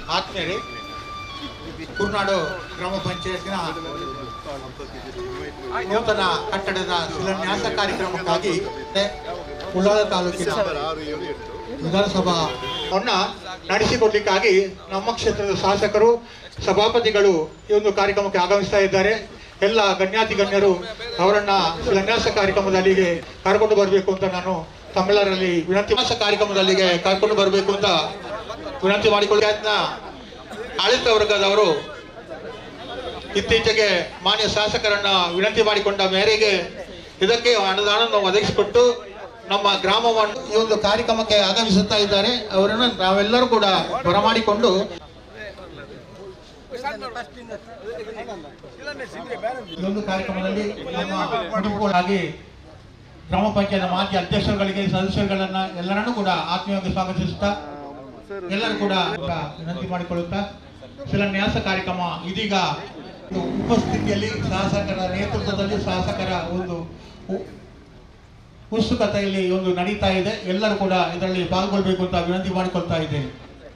ಆತ್ಮೀಯರೇ ಕುರ್ನಾಡು ಗ್ರಾಮ ಪಂಚಾಯತ್ನ ನೂತನ ಕಟ್ಟಡದ ಶಿಲಾನ್ಯಾಸ ಕಾರ್ಯಕ್ರಮಕ್ಕಾಗಿ ಉಳ್ಳಾಳ ತಾಲೂಕಿನ ವಿಧಾನಸಭಾ ಅವನ್ನ ನಡೆಸಿಕೊಡ್ಲಿಕ್ಕಾಗಿ ನಮ್ಮ ಕ್ಷೇತ್ರದ ಶಾಸಕರು ಸಭಾಪತಿಗಳು ಈ ಒಂದು ಕಾರ್ಯಕ್ರಮಕ್ಕೆ ಆಗಮಿಸ್ತಾ ಇದ್ದಾರೆ ಎಲ್ಲ ಗಣ್ಯಾತಿ ಗಣ್ಯರು ಅವರನ್ನ ಶಿಲಾನ್ಯಾಸ ಕಾರ್ಯಕ್ರಮದಲ್ಲಿಗೆ ಕರ್ಕೊಂಡು ಬರಬೇಕು ಅಂತ ನಾನು ತಮ್ಮೆಲ್ಲರಲ್ಲಿ ವಿನಂತಿ ಮಾಸ ಕಾರ್ಯಕ್ರಮದಲ್ಲಿಗೆ ಕರ್ಕೊಂಡು ಬರಬೇಕು ಅಂತ ವಿನಂತಿ ಮಾಡಿಕೊಳ್ಳಿ ಅದನ್ನ ಆಡಳಿತ ವರ್ಗದವರು ಇತ್ತೀಚೆಗೆ ಮಾನ್ಯ ಶಾಸಕರನ್ನ ವಿನಂತಿ ಮಾಡಿಕೊಂಡ ಮೇರೆಗೆ ಇದಕ್ಕೆ ಅನುದಾನವನ್ನು ಒದಗಿಸಿಕೊಟ್ಟು ನಮ್ಮ ಗ್ರಾಮವನ್ನು ಈ ಒಂದು ಕಾರ್ಯಕ್ರಮಕ್ಕೆ ಆಗಮಿಸುತ್ತಾ ಇದ್ದಾರೆ ಅವರನ್ನು ನಾವೆಲ್ಲರೂ ಕೂಡ ಬರಮಾಡಿಕೊಂಡು ಈ ಒಂದು ಕಾರ್ಯಕ್ರಮದಲ್ಲಿ ನಮ್ಮ ಕುಟುಂಬಗಳಾಗಿ ಗ್ರಾಮ ಪಂಚಾಯತ್ ಮಾಜಿ ಅಧ್ಯಕ್ಷರುಗಳಿಗೆ ಸದಸ್ಯರುಗಳನ್ನ ಎಲ್ಲರನ್ನೂ ಕೂಡ ಆತ್ಮೀಯವಾಗಿ ಸ್ವಾಗತಿಸುತ್ತಾ ಎಲ್ಲರೂ ಕೂಡ ಈಗ ವಿನಂತಿ ಮಾಡಿಕೊಳ್ಳುತ್ತಾ ಶಿಲಾನ್ಯಾಸ ಕಾರ್ಯಕ್ರಮ ಇದೀಗ ಒಂದು ಉಪಸ್ಥಿತಿಯಲ್ಲಿ ಶಾಸಕರ ನೇತೃತ್ವದಲ್ಲಿ ಶಾಸಕರ ಒಂದು ಉ- ಉತ್ಸುಕತೆಯಲ್ಲಿ ಒಂದು ನಡೀತಾ ಇದೆ ಎಲ್ಲರೂ ಕೂಡ ಇದರಲ್ಲಿ ಪಾಲ್ಗೊಳ್ಬೇಕು ಅಂತ ವಿನಂತಿ ಮಾಡಿಕೊಳ್ತಾ ಇದ್ದೇನೆ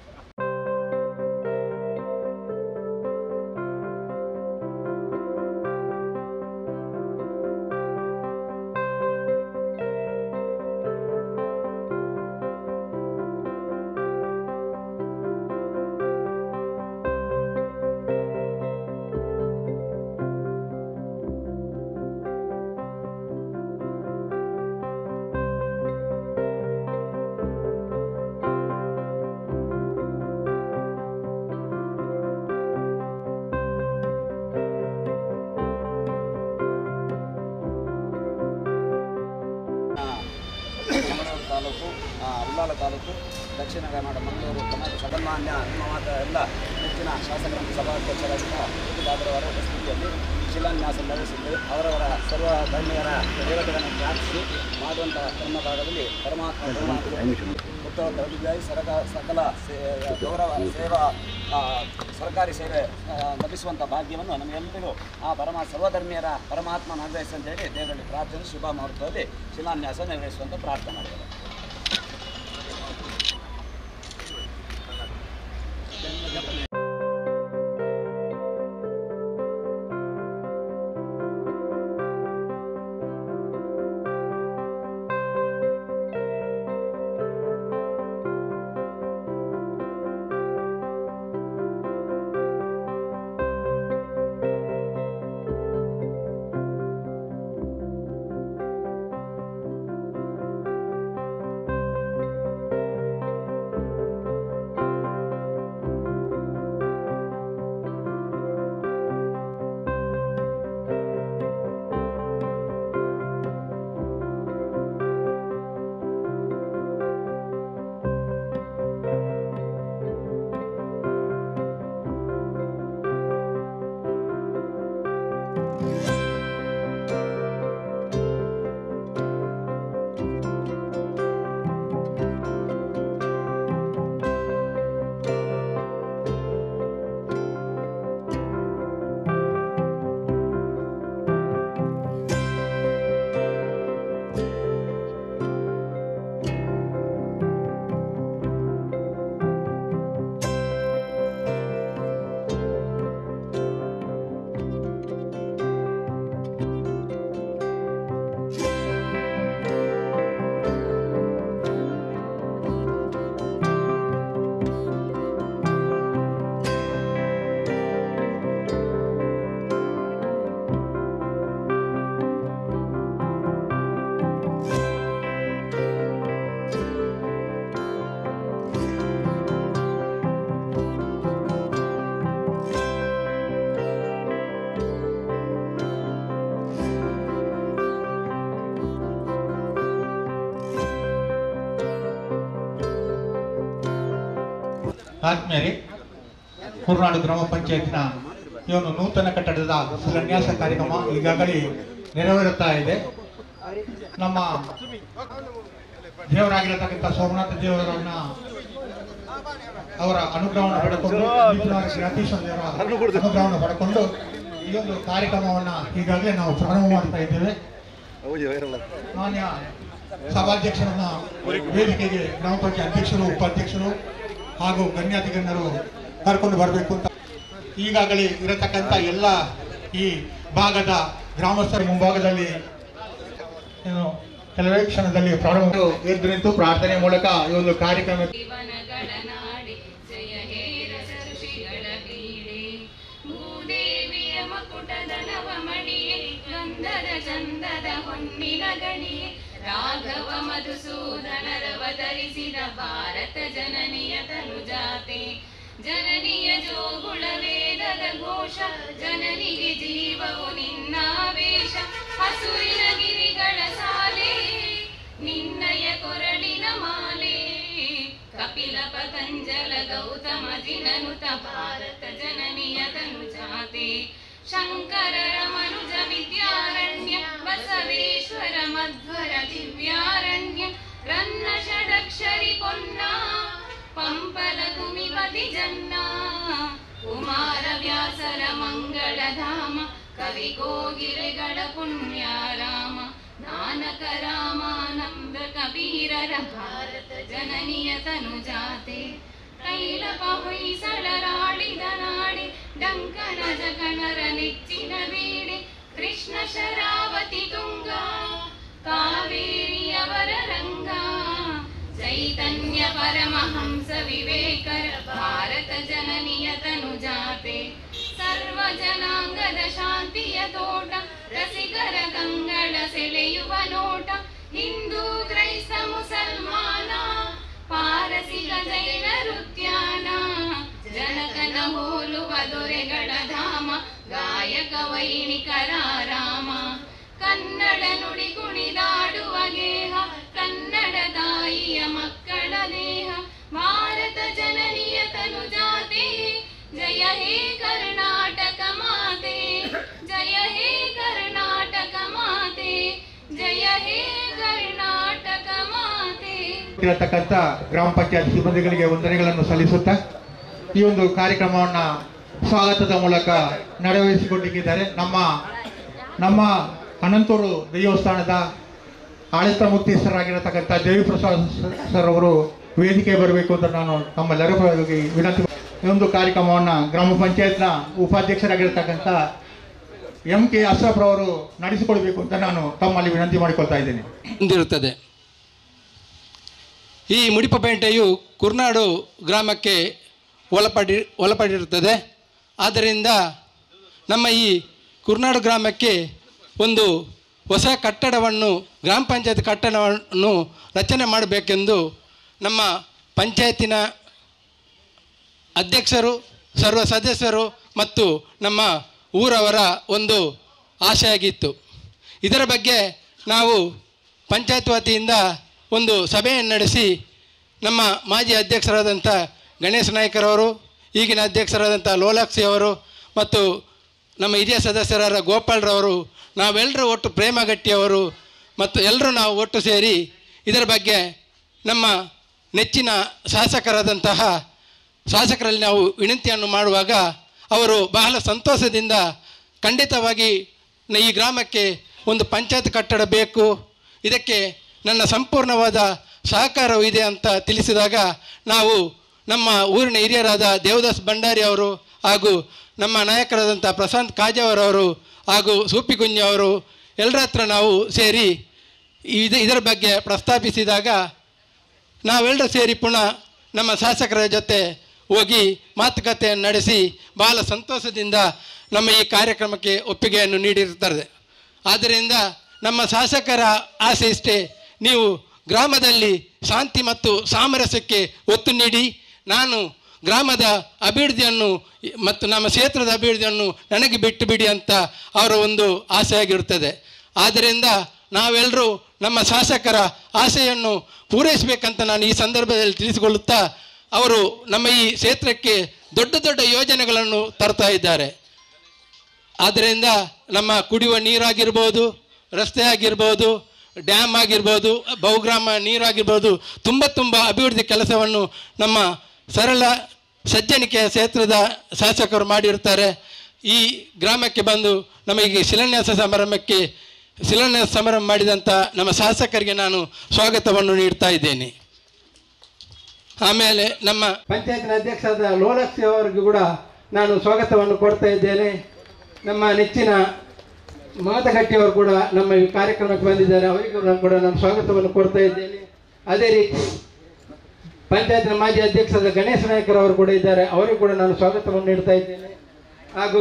ಮಂಗಳೂರು ತಾಲೂಕು ಆ, ಉಳ್ಳಾಲ ತಾಲೂಕು ದಕ್ಷಿಣ ಕನ್ನಡ ಮಂಗಳೂರು ಕರ್ನಾಟಕ ಸನ್ಮಾನ್ಯ ನಿಮ್ಮ ಮಾತ ಎಲ್ಲ ಹೆಚ್ಚಿನ ಶಾಸಕರ ಸಭಾಧ್ಯಕ್ಷರಾಗಿದ್ದ ಬಾದ್ರವರ ಉಪಸ್ಥಿತಿಯಲ್ಲಿ ಶಿಲಾನ್ಯಾಸ ನಡೆಸಿದ್ದು ಅವರವರ ಸರ್ವ ಧರ್ಮೀಯರ ದೇವತೆಗಳನ್ನು ಪ್ರಾರ್ಥಿಸಿ ಮಾಡುವಂಥ ಧರ್ಮ ಭಾಗದಲ್ಲಿ ಪರಮಾತ್ಮ ಉತ್ತಮ ಅಭಿಪ್ರಾಯ ಸರಕಾರ ಸಕಲ ಸೇ ಗೌರವ ಸೇವಾ ಆ, ಸರ್ಕಾರಿ ಸೇವೆ ಆ, ಲಭಿಸುವಂಥ ಭಾಗ್ಯವನ್ನು ನಮಗೆಲ್ಲರಿಗೂ ಆ ಪರಮ ಸರ್ವಧರ್ಮೀಯರ ಪರಮಾತ್ಮ ನಿರ್ವಹಿಸಿ ಅಂತ ಹೇಳಿ ದೇವರಲ್ಲಿ ಪ್ರಾರ್ಥನೆ ಶುಭ ಮುಹೂರ್ತದಲ್ಲಿ ಶಿಲಾನ್ಯಾಸ ನೆರವೇರಿಸುವಂತ ಪ್ರಾರ್ಥನೆ ಮಾಡಿದ್ದಾರೆ ಆದ್ಮೇಲೆ ಕುರ್ನಾಡು ಗ್ರಾಮ ಪಂಚಾಯತ್ನ ಈ ಒಂದು ನೂತನ ಕಟ್ಟಡದ ಶಿಲಾನ್ಯಾಸ ಕಾರ್ಯಕ್ರಮ ಈಗಾಗಲೇ ನೆರವೇರುತ್ತಾ ಇದೆ ನಮ್ಮ ದೇವರಾಗಿರತಕ್ಕಂಥ ಸೋಮನಾಥ ದೇವರನ್ನ ಅವರ ಅನುಗ್ರಹವನ್ನು ಪಡೆದುಕೊಂಡು ಜ್ಞಾತೀಶ್ವರ ದೇವರ ಅನುಗ್ರಹವನ್ನು ಪಡೆದುಕೊಂಡು ಈ ಒಂದು ಕಾರ್ಯಕ್ರಮವನ್ನ ಈಗಾಗಲೇ ನಾವು ಪ್ರಾರಂಭ ಮಾಡ್ತಾ ಇದ್ದೇವೆ ಮಾನ್ಯ ಸಭಾಧ್ಯಕ್ಷರನ್ನ ವೇದಿಕೆಗೆ ಗ್ರಾಮ ಪಂಚಾಯತ್ ಅಧ್ಯಕ್ಷರು ಉಪಾಧ್ಯಕ್ಷರು ಹಾಗೂ ಗಣ್ಯಾತಿ ಗಣ್ಯರು ಕರ್ಕೊಂಡು ಬರಬೇಕು ಅಂತ ಈಗಾಗಲೇ ಇರತಕ್ಕಂಥ ಎಲ್ಲ ಈ ಭಾಗದ ಗ್ರಾಮಸ್ಥರ ಮುಂಭಾಗದಲ್ಲಿ ಏನು ಕೆಲವೇ ಕ್ಷಣದಲ್ಲಿ ಪ್ರಾರಂಭ ಎದ್ದು ನಿಂತು ಪ್ರಾರ್ಥನೆ ಮೂಲಕ ಈ ಒಂದು ಕಾರ್ಯಕ್ರಮ ಜೀವನಗಳ ನಾಡಿ ಜಯ ಹೇ ರಸಋಷಿಗಳ ಬೀಡೆ ಭೂದೇವಿಯ ಮಕುಟದ ನವಮಣಿಯೇ ಗಂಧದ ಚಂದದ ಹೊನ್ನಿನ ಗಣಿಯೇ ರಾಘವ ಮಧುಸೂದನರವತರಿಸಿದ ಭಾರತ ಜನನಿಯ ತನುಜಾತೆ ಜನನಿಯ ಜೋಗುಳ ವೇದದ ಘೋಷ ಜನನಿಗೆ ಜೀವವು ನಿನ್ನಾವೇಶ ಹಸುರಿನ ಗಿರಿಗಳ ಸಾಲೆ ನಿನ್ನಯ ಕೊರಳಿನ ಮಾಲೆ ಕಪಿಲ ಪತಂಜಲ ಗೌತಮ ಜಿನನುತ ಭಾರತ ಜನನಿಯ ತನುಜಾತೆ ಶಂಕರರ ಮನುಜ ವಿದ್ಯಾರಣ್ಯ ಬಸವೇಶ್ವರ ಮಧ್ವರ ದಿವ್ಯಾರಣ್ಯ ರನ್ನ ಷಡಕ್ಷರಿ ಪೊನ್ನ ಪಂಪಲ ಕುಮಿಪತಿ ಜನ್ನ ಕುಮಾರ ವ್ಯಾಸರ ಮಂಗಳಧಾಮ ಕವಿ ಕೋಗಿಲೆಗಳ ಪುಣ್ಯಾರಾಮ ನಾನಕ ರಾಮಾನಂದ ಕಬೀರರ ಭಾರತ ಜನನಿಯ ತನುಜಾತೆ ತೈಲಪ ಹೊಯ್ಸಳರಾಡಿದ ನಾಡಿ ಡಂಕನ ಜಗಣರ ನೆಚ್ಚಿನ ಬೇಡೆ ಕೃಷ್ಣ ಶರಾವತಿ ತುಂಗ ಕಾವೇರಿಯವರ ರಂಗ ಚೈತನ್ಯ ಪರಮಹಂಸ ವಿವೇಕರ ಭಾರತ ಜನನಿಯ ತನುಜಾತೆ ಸರ್ವ ಜನಾಂಗದ ಶಾಂತಿಯ ತೋಟ ರಸಿಕರ ಕಂಗಳ ಸೆಳೆಯುವ ನೋಟ ಹಿಂದೂ ಕ್ರೈಸ್ತ ಮುಸಲ್ಮಾನ ಪಾರಸಿಕ ಜೈನ ರುದ್ಯಾನ ಜನಕನ ಹೋಲುವ ದೊರೆಗಳ ಧಾಮ ಗಾಯಕ ವೈಣಿಕರ ರಾಮ ಕನ್ನಡ ನುಡಿ ಕುಣಿದಾಡುವ ಗೇಹ ಕನ್ನಡ ತಾಯಿಯ ಮಕ್ಕಳ ದೇಹ ಭಾರತ ಜನನಿಯ ತನುಜಾತೆ ಜಯ ಹೇ ಕರ್ನಾಟಕ ಮಾತೆ ಜಯ ಹೇ ಕರ್ನಾಟಕ ಮಾತೆ ಜಯ ಹೇ ಕರ್ನಾಟಕ ಮಾತೆ ಇರತಕ್ಕಂಥ ಗ್ರಾಮ ಪಂಚಾಯತ್ ಸಿಬ್ಬಂದಿಗಳಿಗೆ ವಂದನೆಗಳನ್ನು ಸಲ್ಲಿಸುತ್ತಾ ಈ ಒಂದು ಕಾರ್ಯಕ್ರಮವನ್ನ ಸ್ವಾಗತದ ಮೂಲಕ ನೆರವೇರಿಸಿಕೊಂಡಿದ್ದಾರೆ ನಮ್ಮ ನಮ್ಮ ಅನಂತೂರು ದೇವಸ್ಥಾನದ ಆಡಳಿತ ಮುಖ್ಯಸ್ಥರಾಗಿರತಕ್ಕಂಥ ದೇವಿ ಪ್ರಸಾದ್ ಸರ್ ಅವರು ವೇದಿಕೆ ಬರಬೇಕು ಅಂತ ನಾನು ತಮ್ಮೆಲ್ಲರ ಪರವಾಗಿ ವಿನಂತಿ ಈ ಒಂದು ಕಾರ್ಯಕ್ರಮವನ್ನ ಗ್ರಾಮ ಪಂಚಾಯತ್ನ ಉಪಾಧ್ಯಕ್ಷರಾಗಿರ್ತಕ್ಕಂಥ ಎಂ ಕೆ ಅಶ್ರಫ್ ರವರು ನಡೆಸಿಕೊಡ್ಬೇಕು ಅಂತ ನಾನು ತಮ್ಮಲ್ಲಿ ವಿನಂತಿ ಮಾಡಿಕೊಳ್ತಾ ಇದ್ದೇನೆ ಹೊಂದಿರುತ್ತದೆ ಈ ಮುಡಿಪಪೇಟೆಯು ಕುರ್ನಾಡು ಗ್ರಾಮಕ್ಕೆ ಒಳಪಡಿ ಒಳಪಡಿರುತ್ತದೆ ಆದ್ದರಿಂದ ನಮ್ಮ ಈ ಕುರ್ನಾಡು ಗ್ರಾಮಕ್ಕೆ ಒಂದು ಹೊಸ ಕಟ್ಟಡವನ್ನು ಗ್ರಾಮ ಪಂಚಾಯತ್ ಕಟ್ಟಡವನ್ನು ರಚನೆ ಮಾಡಬೇಕೆಂದು ನಮ್ಮ ಪಂಚಾಯತಿನ ಅಧ್ಯಕ್ಷರು ಸರ್ವ ಸದಸ್ಯರು ಮತ್ತು ನಮ್ಮ ಊರವರ ಒಂದು ಆಶೆ ಆಗಿತ್ತು ಇದರ ಬಗ್ಗೆ ನಾವು ಪಂಚಾಯತ್ ವತಿಯಿಂದ ಒಂದು ಸಭೆಯನ್ನು ನಡೆಸಿ ನಮ್ಮ ಮಾಜಿ ಅಧ್ಯಕ್ಷರಾದಂಥ ಗಣೇಶ ನಾಯ್ಕರವರು ಈಗಿನ ಅಧ್ಯಕ್ಷರಾದಂಥ ಲೋಲಾಕ್ಷಿ ಅವರು ಮತ್ತು ನಮ್ಮ ಹಿರಿಯ ಸದಸ್ಯರಾದ ಗೋಪಾಲ್ರವರು ನಾವೆಲ್ಲರೂ ಒಟ್ಟು ಪ್ರೇಮಗಟ್ಟಿಯವರು ಮತ್ತು ಎಲ್ಲರೂ ನಾವು ಒಟ್ಟು ಸೇರಿ ಇದರ ಬಗ್ಗೆ ನಮ್ಮ ನೆಚ್ಚಿನ ಶಾಸಕರಾದಂತಹ ಶಾಸಕರಲ್ಲಿ ನಾವು ವಿನಂತಿಯನ್ನು ಮಾಡುವಾಗ ಅವರು ಬಹಳ ಸಂತೋಷದಿಂದ ಖಂಡಿತವಾಗಿ ನ- ಈ ಗ್ರಾಮಕ್ಕೆ ಒಂದು ಪಂಚಾಯತ್ ಕಟ್ಟಡ ಬೇಕು ಇದಕ್ಕೆ ನನ್ನ ಸಂಪೂರ್ಣವಾದ ಸಹಕಾರವು ಇದೆ ಅಂತ ತಿಳಿಸಿದಾಗ ನಾವು ನಮ್ಮ ಊರಿನ ಹಿರಿಯರಾದ ದೇವದಾಸ್ ಭಂಡಾರಿ ಅವರು ಹಾಗೂ ನಮ್ಮ ನಾಯಕರಾದಂಥ ಪ್ರಶಾಂತ್ ಕಾಜಾವರವರು ಹಾಗೂ ಸೂಪಿಗುಂಜ ಅವರು ಎಲ್ಲರ ಹತ್ರ ನಾವು ಸೇರಿ ಇದು ಇದರ ಬಗ್ಗೆ ಪ್ರಸ್ತಾಪಿಸಿದಾಗ ನಾವೆಲ್ಲರೂ ಸೇರಿ ಪುನಃ ನಮ್ಮ ಶಾಸಕರ ಜೊತೆ ಹೋಗಿ ಮಾತುಕತೆಯನ್ನು ನಡೆಸಿ ಬಹಳ ಸಂತೋಷದಿಂದ ನಮ್ಮ ಈ ಕಾರ್ಯಕ್ರಮಕ್ಕೆ ಒಪ್ಪಿಗೆಯನ್ನು ನೀಡಿರುತ್ತಾರೆ ಆದ್ದರಿಂದ ನಮ್ಮ ಶಾಸಕರ ಆಸೆ ಇಷ್ಟೇ ನೀವು ಗ್ರಾಮದಲ್ಲಿ ಶಾಂತಿ ಮತ್ತು ಸಾಮರಸ್ಯಕ್ಕೆ ಒತ್ತು ನೀಡಿ ನಾನು ಗ್ರಾಮದ ಅಭಿವೃದ್ಧಿಯನ್ನು ಮತ್ತು ನಮ್ಮ ಕ್ಷೇತ್ರದ ಅಭಿವೃದ್ಧಿಯನ್ನು ನನಗೆ ಬಿಟ್ಟು ಬಿಡಿ ಅಂತ ಅವರ ಒಂದು ಆಸೆಯಾಗಿರುತ್ತದೆ ಆದ್ದರಿಂದ ನಾವೆಲ್ಲರೂ ನಮ್ಮ ಶಾಸಕರ ಆಸೆಯನ್ನು ಪೂರೈಸಬೇಕಂತ ನಾನು ಈ ಸಂದರ್ಭದಲ್ಲಿ ತಿಳಿಸಿಕೊಳ್ಳುತ್ತಾ ಅವರು ನಮ್ಮ ಈ ಕ್ಷೇತ್ರಕ್ಕೆ ದೊಡ್ಡ ದೊಡ್ಡ ಯೋಜನೆಗಳನ್ನು ತರ್ತಾ ಇದ್ದಾರೆ ಆದ್ದರಿಂದ ನಮ್ಮ ಕುಡಿಯುವ ನೀರಾಗಿರ್ಬೋದು ರಸ್ತೆ ಆಗಿರ್ಬೋದು ಡ್ಯಾಮ್ ಆಗಿರ್ಬೋದು ಬಹುಗ್ರಾಮ ನೀರಾಗಿರ್ಬೋದು ತುಂಬ ತುಂಬ ಅಭಿವೃದ್ಧಿ ಕೆಲಸವನ್ನು ನಮ್ಮ ಸರಳ ಸಜ್ಜನಿಕೆಯ ಕ್ಷೇತ್ರದ ಶಾಸಕರು ಮಾಡಿರ್ತಾರೆ ಈ ಗ್ರಾಮಕ್ಕೆ ಬಂದು ನಮಗೆ ಶಿಲಾನ್ಯಾಸ ಸಮಾರಂಭಕ್ಕೆ ಶಿಲಾನ್ಯಾಸ ಸಮಾರಂಭ ಮಾಡಿದಂಥ ನಮ್ಮ ಶಾಸಕರಿಗೆ ನಾನು ಸ್ವಾಗತವನ್ನು ನೀಡ್ತಾ ಇದ್ದೇನೆ ಆಮೇಲೆ ನಮ್ಮ ಪಂಚಾಯತ್ನ ಅಧ್ಯಕ್ಷರಾದ ಲೋಲಕ್ಷಿ ಅವರಿಗೂ ಕೂಡ ನಾನು ಸ್ವಾಗತವನ್ನು ಕೊಡ್ತಾ ಇದ್ದೇನೆ ನಮ್ಮ ನೆಚ್ಚಿನ ಮಾತಗಟ್ಟಿಯವರು ಕೂಡ ನಮ್ಮ ಈ ಕಾರ್ಯಕ್ರಮಕ್ಕೆ ಬಂದಿದ್ದಾರೆ ಅವರಿಗೂ ನಾನು ಕೂಡ ನಾನು ಸ್ವಾಗತವನ್ನು ಕೊಡ್ತಾ ಇದ್ದೇನೆ ಅದೇ ರೀತಿ ಪಂಚಾಯತ್ನ ಮಾಜಿ ಅಧ್ಯಕ್ಷರಾದ ಗಣೇಶ ನಾಯಕರವರು ಕೂಡ ಇದ್ದಾರೆ ಅವರಿಗೂ ಕೂಡ ನಾನು ಸ್ವಾಗತವನ್ನು ನೀಡ್ತಾ ಇದ್ದೇನೆ ಹಾಗೂ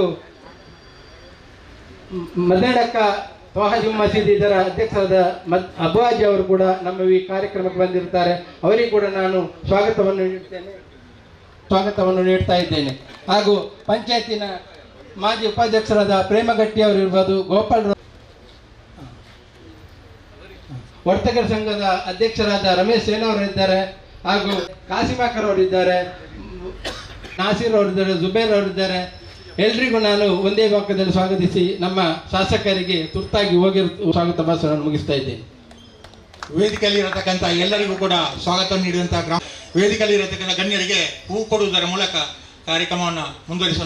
ಮ್- ಮದಡಕ್ಕ ತೋಹಾಜಿ ಮಸೀದಿ ಇದರ ಅಧ್ಯಕ್ಷರಾದ ಮದ್ ಅಬಾಜಿ ಅವರು ಕೂಡ ನಮ್ಮ ಈ ಕಾರ್ಯಕ್ರಮಕ್ಕೆ ಬಂದಿರ್ತಾರೆ ಅವರಿಗೂ ಕೂಡ ನಾನು ಸ್ವಾಗತವನ್ನು ನೀಡ್ತೇನೆ ಸ್ವಾಗತವನ್ನು ನೀಡ್ತಾ ಇದ್ದೇನೆ ಹಾಗೂ ಪಂಚಾಯತಿನ ಮಾಜಿ ಉಪಾಧ್ಯಕ್ಷರಾದ ಪ್ರೇಮಗಟ್ಟಿ ಅವರು ಇರ್ಬೋದು ಗೋಪಾಲ್ ರ- ವರ್ತಕರ ಸಂಘದ ಅಧ್ಯಕ್ಷರಾದ ರಮೇಶ್ ಸೇನ್ ಅವರು ಇದ್ದಾರೆ ಹಾಗೂ ಕಾಸಿಮಾಕರ್ ಅವರು ಇದ್ದಾರೆ ನಾಸೀರ್ ಅವರು ಇದ್ದಾರೆ ಜುಬೇರ್ ಅವರು ಇದ್ದಾರೆ ಎಲ್ರಿಗೂ ನಾನು ಒಂದೇ ವಾಕ್ಯದಲ್ಲಿ ಸ್ವಾಗತಿಸಿ ನಮ್ಮ ಶಾಸಕರಿಗೆ ತುರ್ತಾಗಿ ಹೋಗಿರ್ ಸ್ವಾಗತ ಭಾಷಣವನ್ನು ಮುಗಿಸ್ತಾ ಇದ್ದೇನೆ ವೇದಿಕೆಯಲ್ಲಿ ಇರತಕ್ಕಂಥ ಎಲ್ಲರಿಗೂ ಕೂಡ ಸ್ವಾಗತ ನೀಡಿದಂತಹ ಗ್ರಾಮ ವೇದಿಕೆಯಲ್ಲಿ ಇರತಕ್ಕಂಥ ಗಣ್ಯರಿಗೆ ಹೂ ಕೊಡುವುದರ ಮೂಲಕ ಕಾರ್ಯಕ್ರಮವನ್ನು ಮುಂದುವರಿಸೋಣ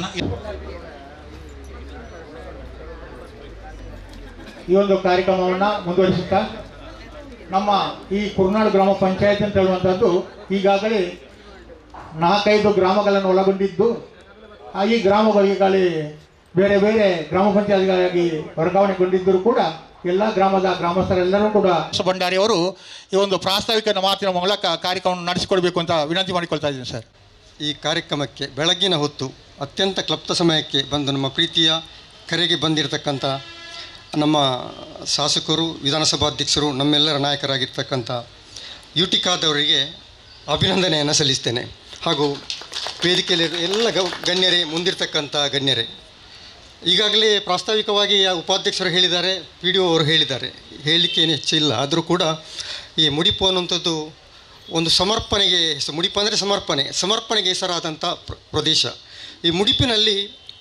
ಈ ಒಂದು ಕಾರ್ಯಕ್ರಮವನ್ನು ಮುಂದುವರಿಸುತ್ತಾ ನಮ್ಮ ಈ ಕುರ್ನಾಡು ಗ್ರಾಮ ಪಂಚಾಯತ್ ಅಂತ ಹೇಳುವಂಥದ್ದು ಈಗಾಗಲೇ ನಾಲ್ಕೈದು ಗ್ರಾಮಗಳನ್ನು ಒಳಗೊಂಡಿದ್ದು ಆ ಈ ಗ್ರಾಮಗಳಿಗಾಗಲೇ ಬೇರೆ ಬೇರೆ ಗ್ರಾಮ ಪಂಚಾಯತ್ಗಳಾಗಿ ವರ್ಗಾವಣೆಗೊಂಡಿದ್ದರೂ ಕೂಡ ಎಲ್ಲ ಗ್ರಾಮದ ಗ್ರಾಮಸ್ಥರೆಲ್ಲರೂ ಕೂಡ ಭಂಡಾರಿ ಅವರು ಈ ಒಂದು ಪ್ರಾಸ್ತಾವಿಕ ಮಾತಿನ ಮೂಲಕ ಕಾರ್ಯಕ್ರಮವನ್ನು ನಡೆಸಿಕೊಡ್ಬೇಕು ಅಂತ ವಿನಂತಿ ಮಾಡಿಕೊಳ್ತಾ ಇದ್ದೀನಿ ಸರ್ ಈ ಕಾರ್ಯಕ್ರಮಕ್ಕೆ ಬೆಳಗ್ಗಿನ ಹೊತ್ತು ಅತ್ಯಂತ ಕ್ಲಪ್ತ ಸಮಯಕ್ಕೆ ಬಂದು ನಮ್ಮ ಪ್ರೀತಿಯ ಕರೆಗೆ ಬಂದಿರತಕ್ಕಂಥ ನಮ್ಮ ಶಾಸಕರು ವಿಧಾನಸಭಾಧ್ಯಕ್ಷರು ನಮ್ಮೆಲ್ಲರ ನಾಯಕರಾಗಿರ್ತಕ್ಕಂಥ ಯುಟಿಕಾದವರಿಗೆ ಅಭಿನಂದನೆಯನ್ನು ಸಲ್ಲಿಸ್ತೇನೆ ಹಾಗೂ ವೇದಿಕೆಯಲ್ಲಿ ಎಲ್ಲ ಗೌ ಗಣ್ಯರೇ ಮುಂದಿರ್ತಕ್ಕಂಥ ಗಣ್ಯರೇ ಈಗಾಗಲೇ ಪ್ರಾಸ್ತಾವಿಕವಾಗಿ ಆ ಉಪಾಧ್ಯಕ್ಷರು ಹೇಳಿದ್ದಾರೆ ಪಿ ಡಿ ಒ ಅವರು ಹೇಳಿದ್ದಾರೆ ಹೇಳಲಿಕ್ಕೆ ಏನು ಹೆಚ್ಚಿಲ್ಲ ಆದರೂ ಕೂಡ ಈ ಮುಡಿಪು ಅನ್ನುವಂಥದ್ದು ಒಂದು ಸಮರ್ಪಣೆಗೆ ಹೆಸ- ಮುಡಿಪು ಅಂದರೆ ಸಮರ್ಪಣೆ ಸಮರ್ಪಣೆಗೆ ಹೆಸರಾದಂಥ ಪ್ರ- ಪ್ರದೇಶ ಈ ಮುಡಿಪಿನಲ್ಲಿ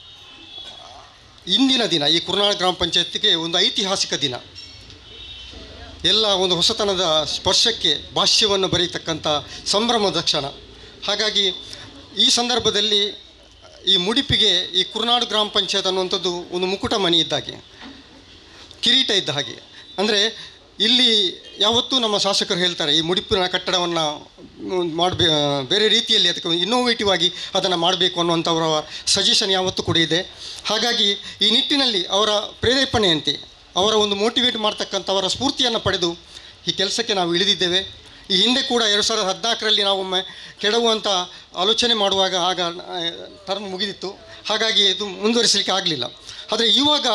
ಇಂದಿನ ದಿನ ಈ ಕುರ್ನಾಳ ಗ್ರಾಮ ಪಂಚಾಯತಿಗೆ ಒಂದು ಐತಿಹಾಸಿಕ ದಿನ ಎಲ್ಲ ಒಂದು ಹೊಸತನದ ಸ್ಪರ್ಶಕ್ಕೆ ಭಾಷ್ಯವನ್ನು ಬರೀತಕ್ಕಂಥ ಸಂಭ್ರಮದ ಕ್ಷಣ ಹಾಗಾಗಿ ಈ ಸಂದರ್ಭದಲ್ಲಿ ಈ ಮುಡಿಪಿಗೆ ಈ ಕುರ್ನಾಡು ಗ್ರಾಮ ಪಂಚಾಯತ್ ಅನ್ನುವಂಥದ್ದು ಒಂದು ಮುಕುಟ ಮಣಿ ಇದ್ದಾಗೆ ಕಿರೀಟ ಇದ್ದ ಹಾಗೆ ಅಂದರೆ ಇಲ್ಲಿ ಯಾವತ್ತೂ ನಮ್ಮ ಶಾಸಕರು ಹೇಳ್ತಾರೆ ಈ ಮುಡಿಪಿನ ಕಟ್ಟಡವನ್ನು ಮಾಡಬೇ ಬೇರೆ ರೀತಿಯಲ್ಲಿ ಅದಕ್ಕೆ ಇನ್ನೋವೇಟಿವ್ ಆಗಿ ಅದನ್ನು ಮಾಡಬೇಕು ಅನ್ನುವಂಥ ಅವರ ಸಜೆಷನ್ ಯಾವತ್ತೂ ಕೂಡ ಇದೆ ಹಾಗಾಗಿ ಈ ನಿಟ್ಟಿನಲ್ಲಿ ಅವರ ಪ್ರೇರೇಪಣೆಯಂತೆ ಅವರ ಒಂದು ಮೋಟಿವೇಟ್ ಮಾಡ್ತಕ್ಕಂಥ ಅವರ ಸ್ಫೂರ್ತಿಯನ್ನು ಪಡೆದು ಈ ಕೆಲಸಕ್ಕೆ ನಾವು ಇಳಿದಿದ್ದೇವೆ ಈ ಹಿಂದೆ ಕೂಡ ಎರಡು ಸಾವಿರದ ಹದಿನಾಲ್ಕರಲ್ಲಿ ನಾವು ಒಮ್ಮೆ ಕೆಡವುವಂಥ ಆಲೋಚನೆ ಮಾಡುವಾಗ ಆಗ ಟರ್ಮ್ ಮುಗಿದಿತ್ತು ಹಾಗಾಗಿ ಇದು ಮುಂದುವರಿಸಲಿಕ್ಕೆ ಆಗಲಿಲ್ಲ ಆದರೆ ಇವಾಗ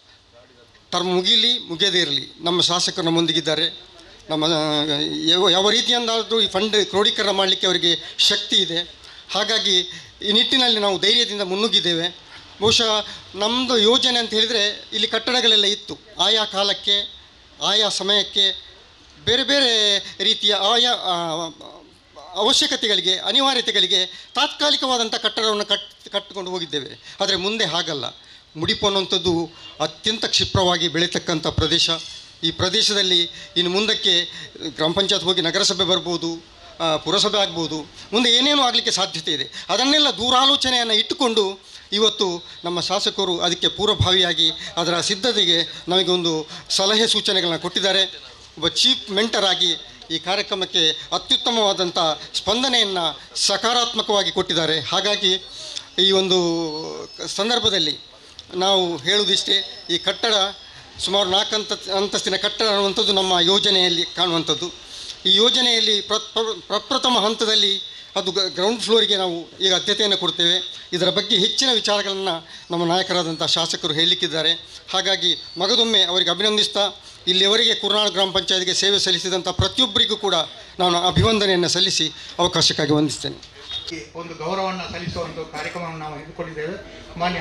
ಟರ್ಮ್ ಮುಗೀಲಿ ಮುಗಿಯದೇ ಇರಲಿ ನಮ್ಮ ಶಾಸಕರು ನಮ್ಮೊಂದಿಗಿದ್ದಾರೆ ನಮ್ಮ ಆ, ಯಾವ ಯಾವ ರೀತಿಯಿಂದಾದರೂ ಈ ಫಂಡ್ ಕ್ರೋಢೀಕರಣ ಮಾಡಲಿಕ್ಕೆ ಅವರಿಗೆ ಶಕ್ತಿ ಇದೆ ಹಾಗಾಗಿ ಈ ನಿಟ್ಟಿನಲ್ಲಿ ನಾವು ಧೈರ್ಯದಿಂದ ಮುನ್ನುಗ್ಗಿದ್ದೇವೆ ಬಹುಶಃ ನಮ್ಮದು ಯೋಜನೆ ಅಂತ ಹೇಳಿದರೆ ಇಲ್ಲಿ ಕಟ್ಟಡಗಳೆಲ್ಲ ಇತ್ತು ಆಯಾ ಕಾಲಕ್ಕೆ ಆಯಾ ಸಮಯಕ್ಕೆ ಬೇರೆ ಬೇರೆ ರೀತಿಯ ಆಯಾ ಆ, ಅವಶ್ಯಕತೆಗಳಿಗೆ ಅನಿವಾರ್ಯತೆಗಳಿಗೆ ತಾತ್ಕಾಲಿಕವಾದಂಥ ಕಟ್ಟಡವನ್ನು ಕಟ್ ಕಟ್ಟಿಕೊಂಡು ಹೋಗಿದ್ದೇವೆ ಆದರೆ ಮುಂದೆ ಹಾಗಲ್ಲ ಮುಡಿಪು ಅನ್ನುವಂಥದ್ದು ಅತ್ಯಂತ ಕ್ಷಿಪ್ರವಾಗಿ ಬೆಳೀತಕ್ಕಂಥ ಪ್ರದೇಶ ಈ ಪ್ರದೇಶದಲ್ಲಿ ಇನ್ನು ಮುಂದಕ್ಕೆ ಗ್ರಾಮ ಪಂಚಾಯತ್ ಹೋಗಿ ನಗರಸಭೆ ಬರ್ಬೋದು ಆ, ಪುರಸಭೆ ಆಗ್ಬೋದು ಮುಂದೆ ಏನೇನು ಆಗಲಿಕ್ಕೆ ಸಾಧ್ಯತೆ ಇದೆ ಅದನ್ನೆಲ್ಲ ದೂರಾಲೋಚನೆಯನ್ನು ಇಟ್ಟುಕೊಂಡು ಇವತ್ತು ನಮ್ಮ ಶಾಸಕರು ಅದಕ್ಕೆ ಪೂರ್ವಭಾವಿಯಾಗಿ ಅದರ ಸಿದ್ಧತೆಗೆ ನಮಗೆ ಒಂದು ಸಲಹೆ ಸೂಚನೆಗಳನ್ನ ಕೊಟ್ಟಿದ್ದಾರೆ ಒಬ್ಬ ಚೀಫ್ ಮೆಂಟರ್ ಆಗಿ ಈ ಕಾರ್ಯಕ್ರಮಕ್ಕೆ ಅತ್ಯುತ್ತಮವಾದಂಥ ಸ್ಪಂದನೆಯನ್ನು ಸಕಾರಾತ್ಮಕವಾಗಿ ಕೊಟ್ಟಿದ್ದಾರೆ ಹಾಗಾಗಿ ಈ ಒಂದು ಸಂದರ್ಭದಲ್ಲಿ ನಾವು ಹೇಳುವುದಿಷ್ಟೇ ಈ ಕಟ್ಟಡ ಸುಮಾರು ನಾಲ್ಕು ಅಂತ ಅಂತಸ್ತಿನ ಕಟ್ಟಡ ಅನ್ನುವಂಥದ್ದು ನಮ್ಮ ಯೋಜನೆಯಲ್ಲಿ ಕಾಣುವಂಥದ್ದು ಈ ಯೋಜನೆಯಲ್ಲಿ ಪ್ರ- ಪ್ರ- ಪ್ರಪ್ರಥಮ ಹಂತದಲ್ಲಿ ಅದು ಗ- ಗ್ರೌಂಡ್ ಫ್ಲೋರಿಗೆ ನಾವು ಈಗ ಆದ್ಯತೆಯನ್ನು ಕೊಡ್ತೇವೆ ಇದರ ಬಗ್ಗೆ ಹೆಚ್ಚಿನ ವಿಚಾರಗಳನ್ನು ನಮ್ಮ ನಾಯಕರಾದಂಥ ಶಾಸಕರು ಹೇಳಲಿಕ್ಕಿದ್ದಾರೆ ಹಾಗಾಗಿ ಮಗದೊಮ್ಮೆ ಅವರಿಗೆ ಅಭಿನಂದಿಸ್ತಾ ಇಲ್ಲಿಯವರೆಗೆ ಕುರ್ನಾಳ ಗ್ರಾಮ ಪಂಚಾಯತ್ಗೆ ಸೇವೆ ಸಲ್ಲಿಸಿದಂಥ ಪ್ರತಿಯೊಬ್ಬರಿಗೂ ಕೂಡ ನಾನು ಅಭಿವಂದನೆಯನ್ನು ಸಲ್ಲಿಸಿ ಅವಕಾಶಕ್ಕಾಗಿ ವಂದಿಸ್ತೇನೆ ಈ ಒಂದು ಗೌರವವನ್ನು ಸಲ್ಲಿಸುವ ಒಂದು ಕಾರ್ಯಕ್ರಮವನ್ನು ನಾವು ಇಟ್ಟುಕೊಂಡಿದ್ದೇವೆ ಮಾನ್ಯ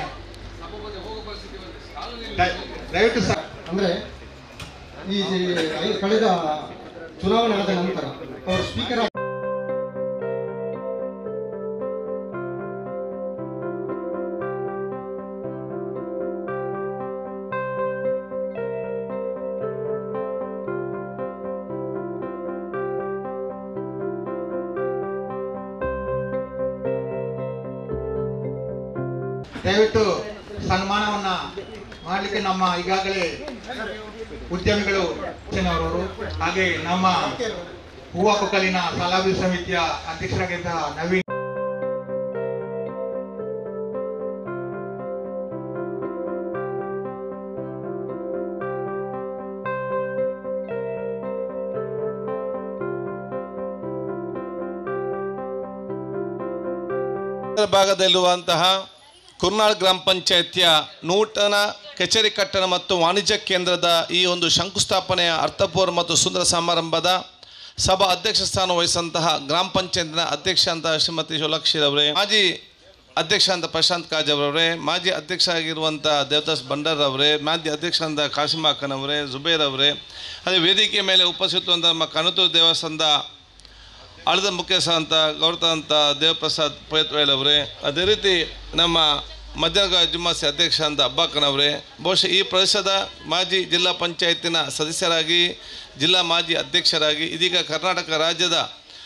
ದಯ- ದಯವಿಟ್ಟು ಸರ್ ಅಂದರೆ ಈ ಐ- ಕಳೆದ ಚುನಾವಣೆ ಆದ ನಂತರ ಅವರು ಸ್ಪೀಕರ್ ದಯವಿಟ್ಟು ಸನ್ಮಾನವನ್ನ ಮಾಡಲಿಕ್ಕೆ ನಮ್ಮ ಈಗಾಗಲೇ ಉದ್ಯಮಿಗಳು ಅವರವರು ಹಾಗೆ ನಮ್ಮ ಹೂವ ಕೊಕ್ಕಲಿನ ಸಲಾಬಿ ಸಮಿತಿಯ ಅಧ್ಯಕ್ಷರಾಗಿದ್ದ ನವೀನ್ ಭಾಗದಲ್ಲಿರುವಂತಹ ಕುರ್ನಾಳ್ ಗ್ರಾಮ ಪಂಚಾಯತಿಯ ನೂತನ ಕಚೇರಿ ಕಟ್ಟಡ ಮತ್ತು ವಾಣಿಜ್ಯ ಕೇಂದ್ರದ ಈ ಒಂದು ಶಂಕುಸ್ಥಾಪನೆಯ ಅರ್ಥಪೂರ್ಣ ಮತ್ತು ಸುಂದರ ಸಮಾರಂಭದ ಸಭಾ ಅಧ್ಯಕ್ಷ ಸ್ಥಾನ ವಹಿಸಿದಂತಹ ಗ್ರಾಮ ಪಂಚಾಯತ್ನ ಅಧ್ಯಕ್ಷ ಅಂತ ಶ್ರೀಮತಿ ಶೋಲಾಕ್ಷಿರವರೇ ಮಾಜಿ ಅಧ್ಯಕ್ಷ ಅಂತ ಪ್ರಶಾಂತ್ ಕಾಜ್ ಅವರವರೇ ಮಾಜಿ ಅಧ್ಯಕ್ಷ ಆಗಿರುವಂಥ ದೇವದಾಸ್ ಭಂಡಾರ್ ಅವರೇ ಮಾಜಿ ಅಧ್ಯಕ್ಷ ಅಂತ ಕಾಸಿಮ್ ಅಕ್ಕನವರೇ ಜುಬೇರ್ ಅವರೇ ಅದೇ ವೇದಿಕೆ ಮೇಲೆ ಉಪಸ್ಥಿತವಂತ ನಮ್ಮ ಕನತೂರು ದೇವಸ್ಥಾನದ ಆಳದ ಮುಖ್ಯಸ್ಥ ಅಂತ ಗೌರವ ಅಂತ ದೇವಪ್ರಸಾದ್ ಪೈತ್ವೇಲ್ ಅವರೇ ಅದೇ ರೀತಿ ನಮ್ಮ ಮಧ್ಯಾಹ್ನ ಜುಮ್ಮಾಸಿ ಅಧ್ಯಕ್ಷ ಅಂತ ಅಬ್ಬಾಕನವರೇ ಬಹುಶಃ ಈ ಪ್ರದೇಶದ ಮಾಜಿ ಜಿಲ್ಲಾ ಪಂಚಾಯತಿನ ಸದಸ್ಯರಾಗಿ ಜಿಲ್ಲಾ ಮಾಜಿ ಅಧ್ಯಕ್ಷರಾಗಿ ಇದೀಗ ಕರ್ನಾಟಕ ರಾಜ್ಯದ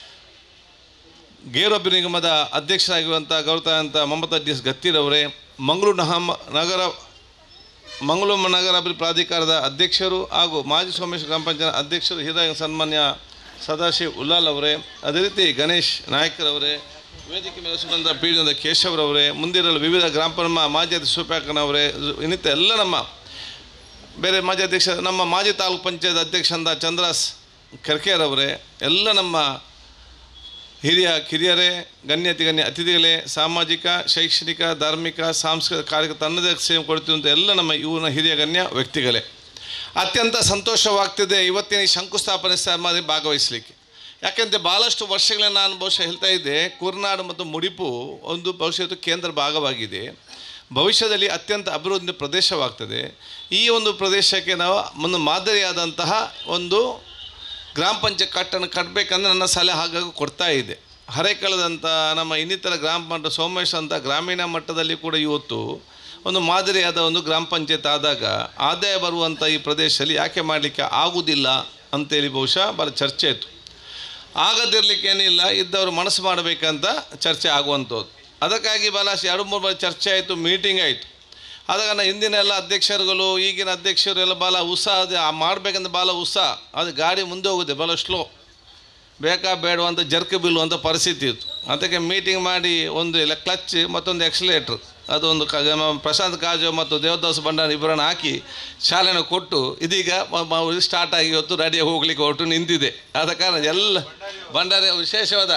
ಗೇರೊಬ್ಬ ನಿಗಮದ ಅಧ್ಯಕ್ಷರಾಗಿರುವಂಥ ಗೌರವ ಅಂತ ಮಮತಾ ಡಿ ಎಸ್ ಗತ್ತಿರವರೇ ಮಂಗಳೂರು ನಹಮ ನಗರ ಮಂಗಳೂರು ನಗರ ಅಭಿವೃದ್ಧಿ ಪ್ರಾಧಿಕಾರದ ಅಧ್ಯಕ್ಷರು ಹಾಗೂ ಮಾಜಿ ಸೋಮೇಶ್ವರ ಗ್ರಾಮ ಪಂಚಾಯತ್ ಅಧ್ಯಕ್ಷರು ಹಿರಿಯ ಸನ್ಮಾನ್ಯ ಸದಾಶಿವ್ ಉಲ್ಲಾಲ್ ಅವರೇ ಅದೇ ರೀತಿ ಗಣೇಶ್ ನಾಯಕರವರೇ ವೇದಿಕೆ ಮೇಲೆ ಸುಗಂಧ ಪೀಡಿದ ಕೇಶವರವರೇ ಮುಂದಿರಲು ವಿವಿಧ ಗ್ರಾಮ ಪಂಚಾಯತ್ ಮಾಜಿ ಅಧ್ಯಕ್ಷ ಸೂಪ್ಯಾಕನವರೇ ಇನ್ನಿತ ಎಲ್ಲ ನಮ್ಮ ಬೇರೆ ಮಾಜಿ ಅಧ್ಯಕ್ಷ ನಮ್ಮ ಮಾಜಿ ತಾಲೂಕು ಪಂಚಾಯತ್ ಅಧ್ಯಕ್ಷ ಅಂತ ಚಂದ್ರಾಸ್ ಕೆರ್ಕೆರವರೇ ಎಲ್ಲ ನಮ್ಮ ಹಿರಿಯ ಕಿರಿಯರೇ ಗಣ್ಯತಿ ಗಣ್ಯ ಅತಿಥಿಗಳೇ ಸಾಮಾಜಿಕ ಶೈಕ್ಷಣಿಕ ಧಾರ್ಮಿಕ ಸಾಂಸ್ಕೃತಿಕ ಕಾರ್ಯ ತನ್ನದೇ ಸೇವೆ ಕೊಡ್ತಿರುವಂಥ ಎಲ್ಲ ನಮ್ಮ ಇವನ ಹಿರಿಯ ಗಣ್ಯ ವ್ಯಕ್ತಿಗಳೇ ಅತ್ಯಂತ ಸಂತೋಷವಾಗ್ತಿದೆ ಇವತ್ತಿನ ಈ ಶಂಕುಸ್ಥಾಪನೆ ಸಮಾಧಿ ಭಾಗವಹಿಸಲಿಕ್ಕೆ ಯಾಕೆಂದರೆ ಭಾಳಷ್ಟು ವರ್ಷಗಳೇ ನಾನು ಬಹುಶಃ ಹೇಳ್ತಾ ಇದ್ದೆ ಕುರ್ನಾಡು ಮತ್ತು ಮುಡಿಪು ಒಂದು ಬಹುಶಃ ಇದು ಕೇಂದ್ರ ಭಾಗವಾಗಿದೆ ಭವಿಷ್ಯದಲ್ಲಿ ಅತ್ಯಂತ ಅಭಿವೃದ್ಧಿ ಪ್ರದೇಶವಾಗ್ತದೆ ಈ ಒಂದು ಪ್ರದೇಶಕ್ಕೆ ನಾವು ಒಂದು ಮಾದರಿಯಾದಂತಹ ಒಂದು ಗ್ರಾಮ ಪಂಚಾಯತ್ ಕಟ್ಟನ್ನು ಕಟ್ಟಬೇಕಂದ್ರೆ ನನ್ನ ಸಲಹೆ ಹಾಗಾಗಿ ಕೊಡ್ತಾ ಇದೆ ಹರೇಕಳದಂಥ ನಮ್ಮ ಇನ್ನಿತರ ಗ್ರಾಮ ಮಟ್ಟ ಸೋಮೇಶ್ ಅಂತ ಗ್ರಾಮೀಣ ಮಟ್ಟದಲ್ಲಿ ಕೂಡ ಇವತ್ತು ಒಂದು ಮಾದರಿಯಾದ ಒಂದು ಗ್ರಾಮ ಪಂಚಾಯತ್ ಆದಾಗ ಆದಾಯ ಬರುವಂಥ ಈ ಪ್ರದೇಶದಲ್ಲಿ ಯಾಕೆ ಮಾಡಲಿಕ್ಕೆ ಆಗುವುದಿಲ್ಲ ಅಂತೇಳಿ ಬಹುಶಃ ಭಾಳ ಚರ್ಚೆ ಇತ್ತು ಆಗದಿರಲಿಕ್ಕೆ ಏನಿಲ್ಲ ಇದ್ದವರು ಮನಸ್ಸು ಮಾಡಬೇಕಂತ ಚರ್ಚೆ ಆಗುವಂಥದ್ದು ಅದಕ್ಕಾಗಿ ಭಾಳಷ್ಟು ಎರಡು ಮೂರು ಬಾರಿ ಚರ್ಚೆ ಆಯಿತು ಮೀಟಿಂಗ್ ಆಯಿತು ಆದಾಗ ನಾನು ಹಿಂದಿನ ಎಲ್ಲ ಅಧ್ಯಕ್ಷರುಗಳು ಈಗಿನ ಅಧ್ಯಕ್ಷರು ಎಲ್ಲ ಭಾಳ ಉತ್ಸಾಹ ಅದು ಮಾಡಬೇಕಂತ ಭಾಳ ಉತ್ಸಾಹ ಅದು ಗಾಡಿ ಮುಂದೆ ಹೋಗುತ್ತೆ ಭಾಳ ಸ್ಲೋ ಬೇಕಾ ಬೇಡ ಅಂತ ಜರ್ಕ್ ಬಿಲ್ಲು ಅಂತ ಪರಿಸ್ಥಿತಿ ಇತ್ತು ಅದಕ್ಕೆ ಮೀಟಿಂಗ್ ಮಾಡಿ ಒಂದು ಇಲ್ಲ ಕ್ಲಚ್ ಮತ್ತೊಂದು ಎಕ್ಸಲೇಟ್ರ್ ಅದೊಂದು ಕ ನಮ್ಮ ಪ್ರಶಾಂತ್ ಕಾಜು ಮತ್ತು ದೇವದಾಸ್ ಭಂಡಾರ ಇಬ್ಬರನ್ನು ಹಾಕಿ ಚಾಲನೆ ಕೊಟ್ಟು ಇದೀಗ ಸ್ಟಾರ್ಟ್ ಆಗಿ ಇವತ್ತು ರೆಡಿ ಹೋಗ್ಲಿಕ್ಕೆ ಹೊರಟು ನಿಂತಿದೆ ಆದ ಕಾರಣ ಎಲ್ಲ ಭಂಡಾರಿ ವಿಶೇಷವಾದ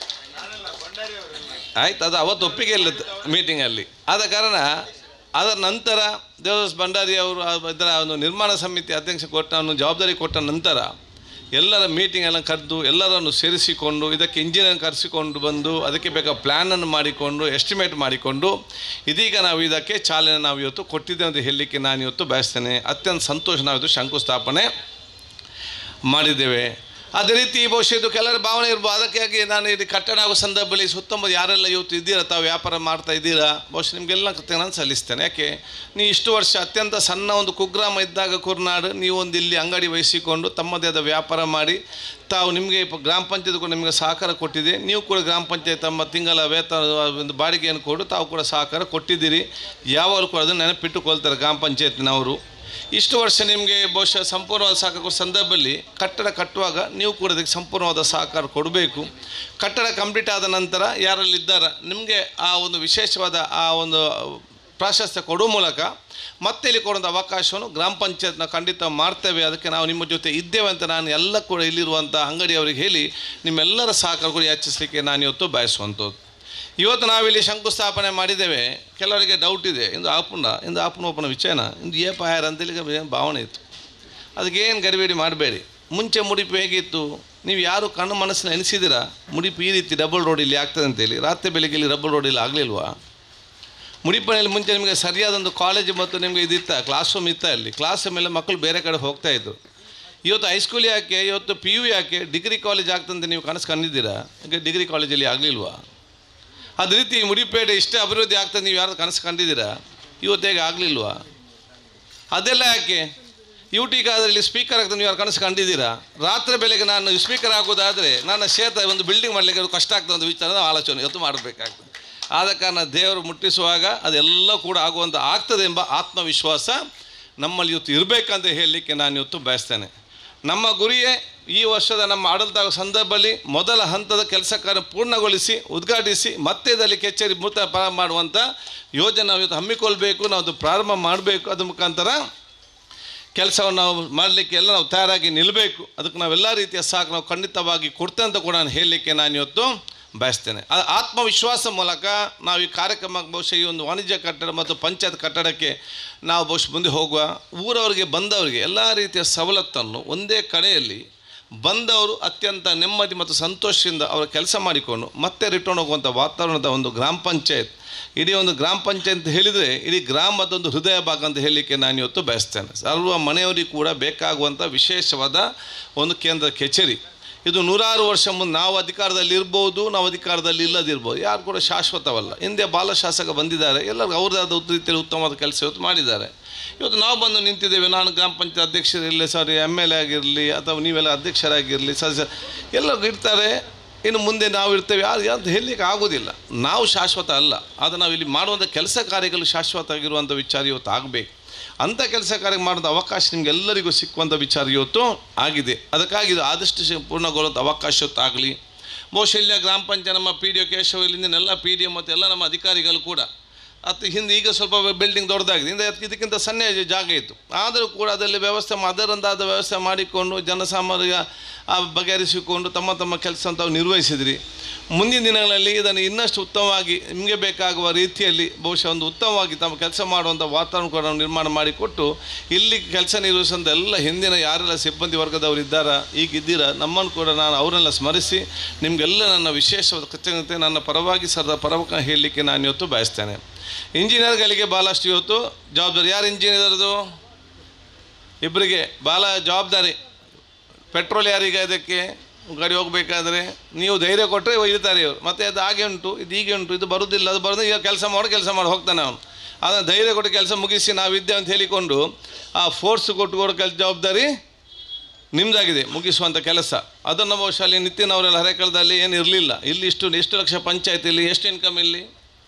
ಆಯ್ತು ಅದು ಅವತ್ತು ಒಪ್ಪಿಗೆ ಇಲ್ಲ ಮೀಟಿಂಗಲ್ಲಿ ಆದ ಕಾರಣ ಅದರ ನಂತರ ದೇವದಾಸ್ ಭಂಡಾರಿ ಅವರು ಆ ಇದರ ಒಂದು ನಿರ್ಮಾಣ ಸಮಿತಿ ಅಧ್ಯಕ್ಷ ಕೊಟ್ಟ ಅವನು ಜವಾಬ್ದಾರಿ ಕೊಟ್ಟ ನಂತರ ಎಲ್ಲರ ಮೀಟಿಂಗ್ ಎಲ್ಲ ಕರೆದು ಎಲ್ಲರನ್ನು ಸೇರಿಸಿಕೊಂಡು ಇದಕ್ಕೆ ಇಂಜಿನಿಯರ್ ಕರೆಸಿಕೊಂಡು ಬಂದು ಅದಕ್ಕೆ ಬೇಕಾದ ಪ್ಲ್ಯಾನನ್ನು ಮಾಡಿಕೊಂಡು ಎಸ್ಟಿಮೇಟ್ ಮಾಡಿಕೊಂಡು ಇದೀಗ ನಾವು ಇದಕ್ಕೆ ಚಾಲನೆ ನಾವು ಇವತ್ತು ಕೊಟ್ಟಿದ್ದೇವೆ ಅಂತ ಹೇಳಲಿಕ್ಕೆ ನಾನು ಇವತ್ತು ಬಯಸ್ತೇನೆ ಅತ್ಯಂತ ಸಂತೋಷ ನಾವು ಇವತ್ತು ಶಂಕುಸ್ಥಾಪನೆ ಮಾಡಿದ್ದೇವೆ ಅದೇ ರೀತಿ ಬಹುಶಃ ಇದು ಕೆಲವರ ಭಾವನೆ ಇರ್ಬೋದು ಅದಕ್ಕಾಗಿ ನಾನು ಇದು ಕಟ್ಟಡ ಆಗೋ ಸಂದರ್ಭದಲ್ಲಿ ಸುತ್ತಮುತ್ತ ಯಾರೆಲ್ಲ ಇವತ್ತು ಇದ್ದೀರಾ ತಾವು ವ್ಯಾಪಾರ ಮಾಡ್ತಾ ಇದ್ದೀರಾ ಬಹುಶಃ ನಿಮಗೆಲ್ಲ ನಾನು ಸಲ್ಲಿಸ್ತೇನೆ ಯಾಕೆ ನೀವು ಇಷ್ಟು ವರ್ಷ ಅತ್ಯಂತ ಸಣ್ಣ ಒಂದು ಕುಗ್ರಾಮ ಇದ್ದಾಗ ಕುರ್ನಾಡು ನೀವು ಒಂದು ಇಲ್ಲಿ ಅಂಗಡಿ ವಹಿಸಿಕೊಂಡು ತಮ್ಮದೇ ಆದ ವ್ಯಾಪಾರ ಮಾಡಿ ತಾವು ನಿಮಗೆ ಪ- ಗ್ರಾಮ ಪಂಚಾಯತ್ ಕೂಡ ನಿಮಗೆ ಸಹಕಾರ ಕೊಟ್ಟಿದೆ ನೀವು ಕೂಡ ಗ್ರಾಮ ಪಂಚಾಯತ್ ತಮ್ಮ ತಿಂಗಳ ವೇತನ ಒಂದು ಬಾಡಿಗೆಯನ್ನು ಕೊಡು ತಾವು ಕೂಡ ಸಹಕಾರ ಕೊಟ್ಟಿದ್ದೀರಿ ಯಾವಾಗಲೂ ಕೂಡ ಅದನ್ನು ನೆನಪಿಟ್ಟುಕೊಳ್ತಾರೆ ಗ್ರಾಮ ಪಂಚಾಯತ್ನವರು ಇಷ್ಟು ವರ್ಷ ನಿಮಗೆ ಬಹುಶಃ ಸಂಪೂರ್ಣವಾದ ಸಹಕಾರ ಕೊಡೋ ಸಂದರ್ಭದಲ್ಲಿ ಕಟ್ಟಡ ಕಟ್ಟುವಾಗ ನೀವು ಕೂಡ ಅದಕ್ಕೆ ಸಂಪೂರ್ಣವಾದ ಸಹಕಾರ ಕೊಡಬೇಕು ಕಟ್ಟಡ ಕಂಪ್ಲೀಟ್ ಆದ ನಂತರ ಯಾರಲ್ಲಿ ಇದ್ದಾರ ನಿಮಗೆ ಆ ಒಂದು ವಿಶೇಷವಾದ ಆ ಒಂದು ಪ್ರಾಶಸ್ತ್ಯ ಕೊಡುವ ಮೂಲಕ ಮತ್ತೆ ಇಲ್ಲಿ ಕೊಡುವಂಥ ಅವಕಾಶವನ್ನು ಗ್ರಾಮ ಪಂಚಾಯತ್ನ ಖಂಡಿತ ಮಾಡ್ತೇವೆ ಅದಕ್ಕೆ ನಾವು ನಿಮ್ಮ ಜೊತೆ ಇದ್ದೇವೆ ಅಂತ ನಾನು ಎಲ್ಲ ಕೂಡ ಇಲ್ಲಿರುವಂಥ ಅಂಗಡಿಯವರಿಗೆ ಹೇಳಿ ನಿಮ್ಮೆಲ್ಲರ ಸಹಕಾರ ಕೂಡ ಯಾಚಿಸಲಿಕ್ಕೆ ನಾನು ಇವತ್ತು ಬಯಸುವಂಥದ್ದು ಇವತ್ತು ನಾವಿಲ್ಲಿ ಶಂಕುಸ್ಥಾಪನೆ ಮಾಡಿದ್ದೇವೆ ಕೆಲವರಿಗೆ ಡೌಟ್ ಇದೆ ಇಂದು ಆಪುಂಡ ಇಂದು ಆಪುನ ಓಪನ ವಿಚಯನ ಇಂದು ಏಪ ಯಾರು ಅಂತೇಳಿ ಗ- ಭಾವನೆ ಇತ್ತು ಅದಕ್ಕೇನು ಗರಿಬೇಡಿ ಮಾಡಬೇಡಿ ಮುಂಚೆ ಮುಡಿಪು ಹೇಗಿತ್ತು ನೀವು ಯಾರು ಕಣ್ಣು ಮನಸ್ಸನ್ನ ಎನಿಸಿದ್ದೀರಾ ಮುಡಿಪು ಈ ರೀತಿ ಡಬಲ್ ರೋಡ್ ಇಲ್ಲಿ ಆಗ್ತದೆ ಅಂತೇಳಿ ರಾತ್ರಿ ಬೆಳಿಗ್ಗೆ ಇಲ್ಲಿ ಡಬಲ್ ರೋಡ್ ಇಲ್ಲಿ ಆಗಲಿಲ್ವಾ ಮುಡಿಪನಲ್ಲಿ ಮುಂಚೆ ನಿಮಗೆ ಸರಿಯಾದೊಂದು ಕಾಲೇಜ್ ಮತ್ತು ನಿಮಗೆ ಇದಿತ್ತ ಕ್ಲಾಸ್ ರೂಮ್ ಇತ್ತ ಅಲ್ಲಿ ಕ್ಲಾಸ್ ರೂಮ್ ಎಲ್ಲ ಮಕ್ಕಳು ಬೇರೆ ಕಡೆ ಹೋಗ್ತಾ ಇದ್ರು ಇವತ್ತು ಹೈಸ್ಕೂಲ್ ಯಾಕೆ ಇವತ್ತು ಪಿ ಯು ಯಾಕೆ ಡಿಗ್ರಿ ಕಾಲೇಜ್ ಆಗ್ತಂತ ನೀವು ಕನಸು ಕಂಡಿದ್ದೀರಾ ಈಗ ಡಿಗ್ರಿ ಕಾಲೇಜಲ್ಲಿ ಆಗಲಿಲ್ವಾ ಅದೇ ರೀತಿ ಮುಡಿಪೇಟೆ ಇಷ್ಟೇ ಅಭಿವೃದ್ಧಿ ಆಗ್ತದೆ ನೀವು ಯಾರು ಕನಸು ಕಂಡಿದ್ದೀರಾ ಇವತ್ತು ಹೇಗೆ ಆಗಲಿಲ್ವಾ ಅದೆಲ್ಲ ಯಾಕೆ ಯು ಟಿ ಕಾದಲ್ಲಿ ಸ್ಪೀಕರ್ ಆಗ್ತದೆ ನೀವು ಯಾರು ಕನಸು ಕಂಡಿದ್ದೀರಾ ರಾತ್ರಿ ಬೆಳಗ್ಗೆ ನಾನು ಸ್ಪೀಕರ್ ಆಗೋದಾದರೆ ನನ್ನ ಕ್ಷೇತ್ರ ಒಂದು ಬಿಲ್ಡಿಂಗ್ ಮಾಡಲಿಕ್ಕೆ ಅದು ಕಷ್ಟ ಆಗ್ತದೆ ಅಂತ ವಿಚಾರದ ಆಲೋಚನೆ ಇವತ್ತು ಮಾಡಬೇಕಾಗ್ತದೆ ಆದ ಕಾರಣ ದೇವರು ಮುಟ್ಟಿಸುವಾಗ ಅದೆಲ್ಲ ಕೂಡ ಆಗುವಂಥ ಆಗ್ತದೆ ಎಂಬ ಆತ್ಮವಿಶ್ವಾಸ ನಮ್ಮಲ್ಲಿ ಇವತ್ತು ಇರಬೇಕಂತ ಹೇಳಲಿಕ್ಕೆ ನಾನು ಇವತ್ತು ಬಯಸ್ತೇನೆ ನಮ್ಮ ಗುರಿಯೇ ಈ ವರ್ಷದ ನಮ್ಮ ಆಡಳಿತ ಸಂದರ್ಭದಲ್ಲಿ ಮೊದಲ ಹಂತದ ಕೆಲಸ ಕಾರ್ಯ ಪೂರ್ಣಗೊಳಿಸಿ ಉದ್ಘಾಟಿಸಿ ಮತ್ತೆ ಇದರಲ್ಲಿ ಕಚೇರಿ ಮೂರ್ತ ಪ್ರಾರಂಭ ಮಾಡುವಂಥ ಯೋಜನೆ ನಾವು ಇವತ್ತು ಹಮ್ಮಿಕೊಳ್ಬೇಕು ನಾವು ಅದು ಪ್ರಾರಂಭ ಮಾಡಬೇಕು ಅದ್ರ ಮುಖಾಂತರ ಕೆಲಸವನ್ನು ನಾವು ಮಾಡಲಿಕ್ಕೆ ಎಲ್ಲ ನಾವು ತಯಾರಾಗಿ ನಿಲ್ಲಬೇಕು ಅದಕ್ಕೆ ನಾವೆಲ್ಲ ರೀತಿಯ ಸಾಕು ನಾವು ಖಂಡಿತವಾಗಿ ಕೊಡ್ತೇವೆ ಅಂತ ಕೂಡ ನಾನು ಹೇಳಲಿಕ್ಕೆ ನಾನು ಇವತ್ತು ಬಯಸ್ತೇನೆ ಆ ಆತ್ಮವಿಶ್ವಾಸ ಮೂಲಕ ನಾವು ಈ ಕಾರ್ಯಕ್ರಮ ಬಹುಶಃ ಈ ಒಂದು ವಾಣಿಜ್ಯ ಕಟ್ಟಡ ಮತ್ತು ಪಂಚಾಯತ್ ಕಟ್ಟಡಕ್ಕೆ ನಾವು ಬಹುಶಃ ಮುಂದೆ ಹೋಗುವ ಊರವರಿಗೆ ಬಂದವರಿಗೆ ಎಲ್ಲ ರೀತಿಯ ಸವಲತ್ತನ್ನು ಒಂದೇ ಕಡೆಯಲ್ಲಿ ಬಂದವರು ಅತ್ಯಂತ ನೆಮ್ಮದಿ ಮತ್ತು ಸಂತೋಷದಿಂದ ಅವರ ಕೆಲಸ ಮಾಡಿಕೊಂಡು ಮತ್ತೆ ರಿಟರ್ನ್ ಹೋಗುವಂಥ ವಾತಾವರಣದ ಒಂದು ಗ್ರಾಮ ಪಂಚಾಯತ್ ಇಡೀ ಒಂದು ಗ್ರಾಮ ಪಂಚಾಯತ್ ಅಂತ ಹೇಳಿದರೆ ಇಡೀ ಗ್ರಾಮದ ಒಂದು ಹೃದಯ ಭಾಗ ಅಂತ ಹೇಳಲಿಕ್ಕೆ ನಾನು ಇವತ್ತು ಬಯಸ್ತೇನೆ ಸರ್ವ ಮನೆಯವರಿಗೂ ಕೂಡ ಬೇಕಾಗುವಂಥ ವಿಶೇಷವಾದ ಒಂದು ಕೇಂದ್ರ ಕಚೇರಿ ಇದು ನೂರಾರು ವರ್ಷ ಮುಂದೆ ನಾವು ಅಧಿಕಾರದಲ್ಲಿ ಇರ್ಬೋದು ನಾವು ಅಧಿಕಾರದಲ್ಲಿ ಇಲ್ಲದಿರ್ಬೋದು ಯಾರು ಕೂಡ ಶಾಶ್ವತವಲ್ಲ ಹಿಂದೆ ಬಾಲಶಾಸಕ ಬಂದಿದ್ದಾರೆ ಎಲ್ಲರಿಗೂ ಅವ್ರದ್ದಾದ ರೀತಿಯಲ್ಲಿ ಉತ್ತಮವಾದ ಕೆಲಸ ಇವತ್ತು ಮಾಡಿದ್ದಾರೆ ಇವತ್ತು ನಾವು ಬಂದು ನಿಂತಿದ್ದೇವೆ ನಾನು ಗ್ರಾಮ ಪಂಚಾಯತ್ ಅಧ್ಯಕ್ಷರಿರಲಿ ಸಾರಿ ಎಮ್ ಎಲ್ ಎ ಆಗಿರಲಿ ಅಥವಾ ನೀವೆಲ್ಲ ಅಧ್ಯಕ್ಷರಾಗಿರಲಿ ಸದಸ್ಯ ಎಲ್ಲರಿಗೂ ಇರ್ತಾರೆ ಇನ್ನು ಮುಂದೆ ನಾವು ಇರ್ತೇವೆ ಯಾರು ಅಂತ ಹೇಳಲಿಕ್ಕೆ ಆಗೋದಿಲ್ಲ ನಾವು ಶಾಶ್ವತ ಅಲ್ಲ ಆದರೆ ನಾವು ಇಲ್ಲಿ ಮಾಡುವಂಥ ಕೆಲಸ ಕಾರ್ಯಗಳು ಶಾಶ್ವತ ಆಗಿರುವಂಥ ವಿಚಾರ ಇವತ್ತು ಆಗಬೇಕು ಅಂಥ ಕೆಲಸ ಕಾರ್ಯ ಮಾಡೋದು ಅವಕಾಶ ನಿಮಗೆಲ್ಲರಿಗೂ ಸಿಕ್ಕುವಂಥ ವಿಚಾರ ಇವತ್ತು ಆಗಿದೆ ಅದಕ್ಕಾಗಿ ಇದು ಆದಷ್ಟು ಶೀಘ್ರ ಪೂರ್ಣಗೊಳ್ಳುವಂಥ ಅವಕಾಶ ಇವತ್ತು ಆಗಲಿ ಬಹುಶಃ ಇಲ್ಲಿಯ ಗ್ರಾಮ ಪಂಚಾಯತ್ ನಮ್ಮ ಪಿ ಡಿ ಒ ಕೇಶವ ಇಲ್ಲಿಂದನೆಲ್ಲ ಪಿ ಡಿ ಒ ಮತ್ತು ಎಲ್ಲ ನಮ್ಮ ಅಧಿಕಾರಿಗಳು ಕೂಡ ಅದು ಹಿಂದೆ ಈಗ ಸ್ವಲ್ಪ ಬಿಲ್ಡಿಂಗ್ ದೊಡ್ಡದಾಗಿದೆ ಹಿಂದೆ ಇದಕ್ಕಿಂತ ಸಣ್ಣ ಜಾಗ ಇತ್ತು ಆದರೂ ಕೂಡ ಅದರಲ್ಲಿ ವ್ಯವಸ್ಥೆ ಮಾ- ಅದರಂದಾದ ವ್ಯವಸ್ಥೆ ಮಾಡಿಕೊಂಡು ಜನಸಾಮಾನ್ಯ ಆ ಬಗೆಹರಿಸಿಕೊಂಡು ತಮ್ಮ ತಮ್ಮ ಕೆಲಸ ತಾವು ನಿರ್ವಹಿಸಿದ್ರಿ ಮುಂದಿನ ದಿನಗಳಲ್ಲಿ ಇದನ್ನು ಇನ್ನಷ್ಟು ಉತ್ತಮವಾಗಿ ನಿಮಗೆ ಬೇಕಾಗುವ ರೀತಿಯಲ್ಲಿ ಬಹುಶಃ ಒಂದು ಉತ್ತಮವಾಗಿ ತಮ್ಮ ಕೆಲಸ ಮಾಡುವಂಥ ವಾತಾವರಣ ಕೂಡ ನಾವು ನಿರ್ಮಾಣ ಮಾಡಿಕೊಟ್ಟು ಇಲ್ಲಿ ಕೆಲಸ ನಿರ್ವಹಿಸುವಂಥ ಎಲ್ಲ ಹಿಂದಿನ ಯಾರೆಲ್ಲ ಸಿಬ್ಬಂದಿ ವರ್ಗದವರು ಇದ್ದಾರಾ ಈಗ ಇದ್ದೀರಾ ನಮ್ಮನ್ನು ಕೂಡ ನಾನು ಅವರೆಲ್ಲ ಸ್ಮರಿಸಿ ನಿಮಗೆಲ್ಲ ನನ್ನ ವಿಶೇಷವಾದ ಕೃತಜ್ಞತೆ ನನ್ನ ಪರವಾಗಿ ಸರದ ಪರವಾಗಿ ಹೇಳಲಿಕ್ಕೆ ನಾನು ಇವತ್ತು ಬಯಸ್ತೇನೆ ಇಂಜಿನಿಯರ್ಗಳಿಗೆ ಭಾಳಷ್ಟು ಇವತ್ತು ಜವಾಬ್ದಾರಿ ಯಾರು ಇಂಜಿನಿಯರ್ದು ಇಬ್ಬರಿಗೆ ಭಾಳ ಜವಾಬ್ದಾರಿ ಪೆಟ್ರೋಲ್ ಯಾರಿಗೆ ಅದಕ್ಕೆ ಗಾಡಿ ಹೋಗಬೇಕಾದ್ರೆ ನೀವು ಧೈರ್ಯ ಕೊಟ್ಟರೆ ಇರ್ತಾರೆ ಇವರು ಮತ್ತು ಅದು ಹಾಗೆ ಉಂಟು ಇದು ಹೀಗೆ ಉಂಟು ಇದು ಬರೋದಿಲ್ಲ ಅದು ಬರೋದು ಈಗ ಕೆಲಸ ಮಾಡೋ ಕೆಲಸ ಮಾಡಿ ಹೋಗ್ತಾನೆ ಅವನು ಅದನ್ನು ಧೈರ್ಯ ಕೊಟ್ಟು ಕೆಲಸ ಮುಗಿಸಿ ನಾವಿದ್ದೆ ಅಂತ ಹೇಳಿಕೊಂಡು ಆ ಫೋರ್ಸ್ ಕೊಟ್ಟು ಕೊಡೋ ಕೆಲಸ ಜವಾಬ್ದಾರಿ ನಿಮ್ಮದಾಗಿದೆ ಮುಗಿಸುವಂಥ ಕೆಲಸ ಅದನ್ನು ಬಹುಶಃ ಅಲ್ಲಿ ನಿತಿನ್ ಅವರೆಲ್ಲ ಹರೆಕಳದಲ್ಲಿ ಏನು ಇರಲಿಲ್ಲ ಇಲ್ಲಿ ಇಷ್ಟು ಎಷ್ಟು ಲಕ್ಷ ಪಂಚಾಯತ್ ಇಲ್ಲಿ ಎಷ್ಟು ಇನ್ಕಮ್ ಇಲ್ಲಿ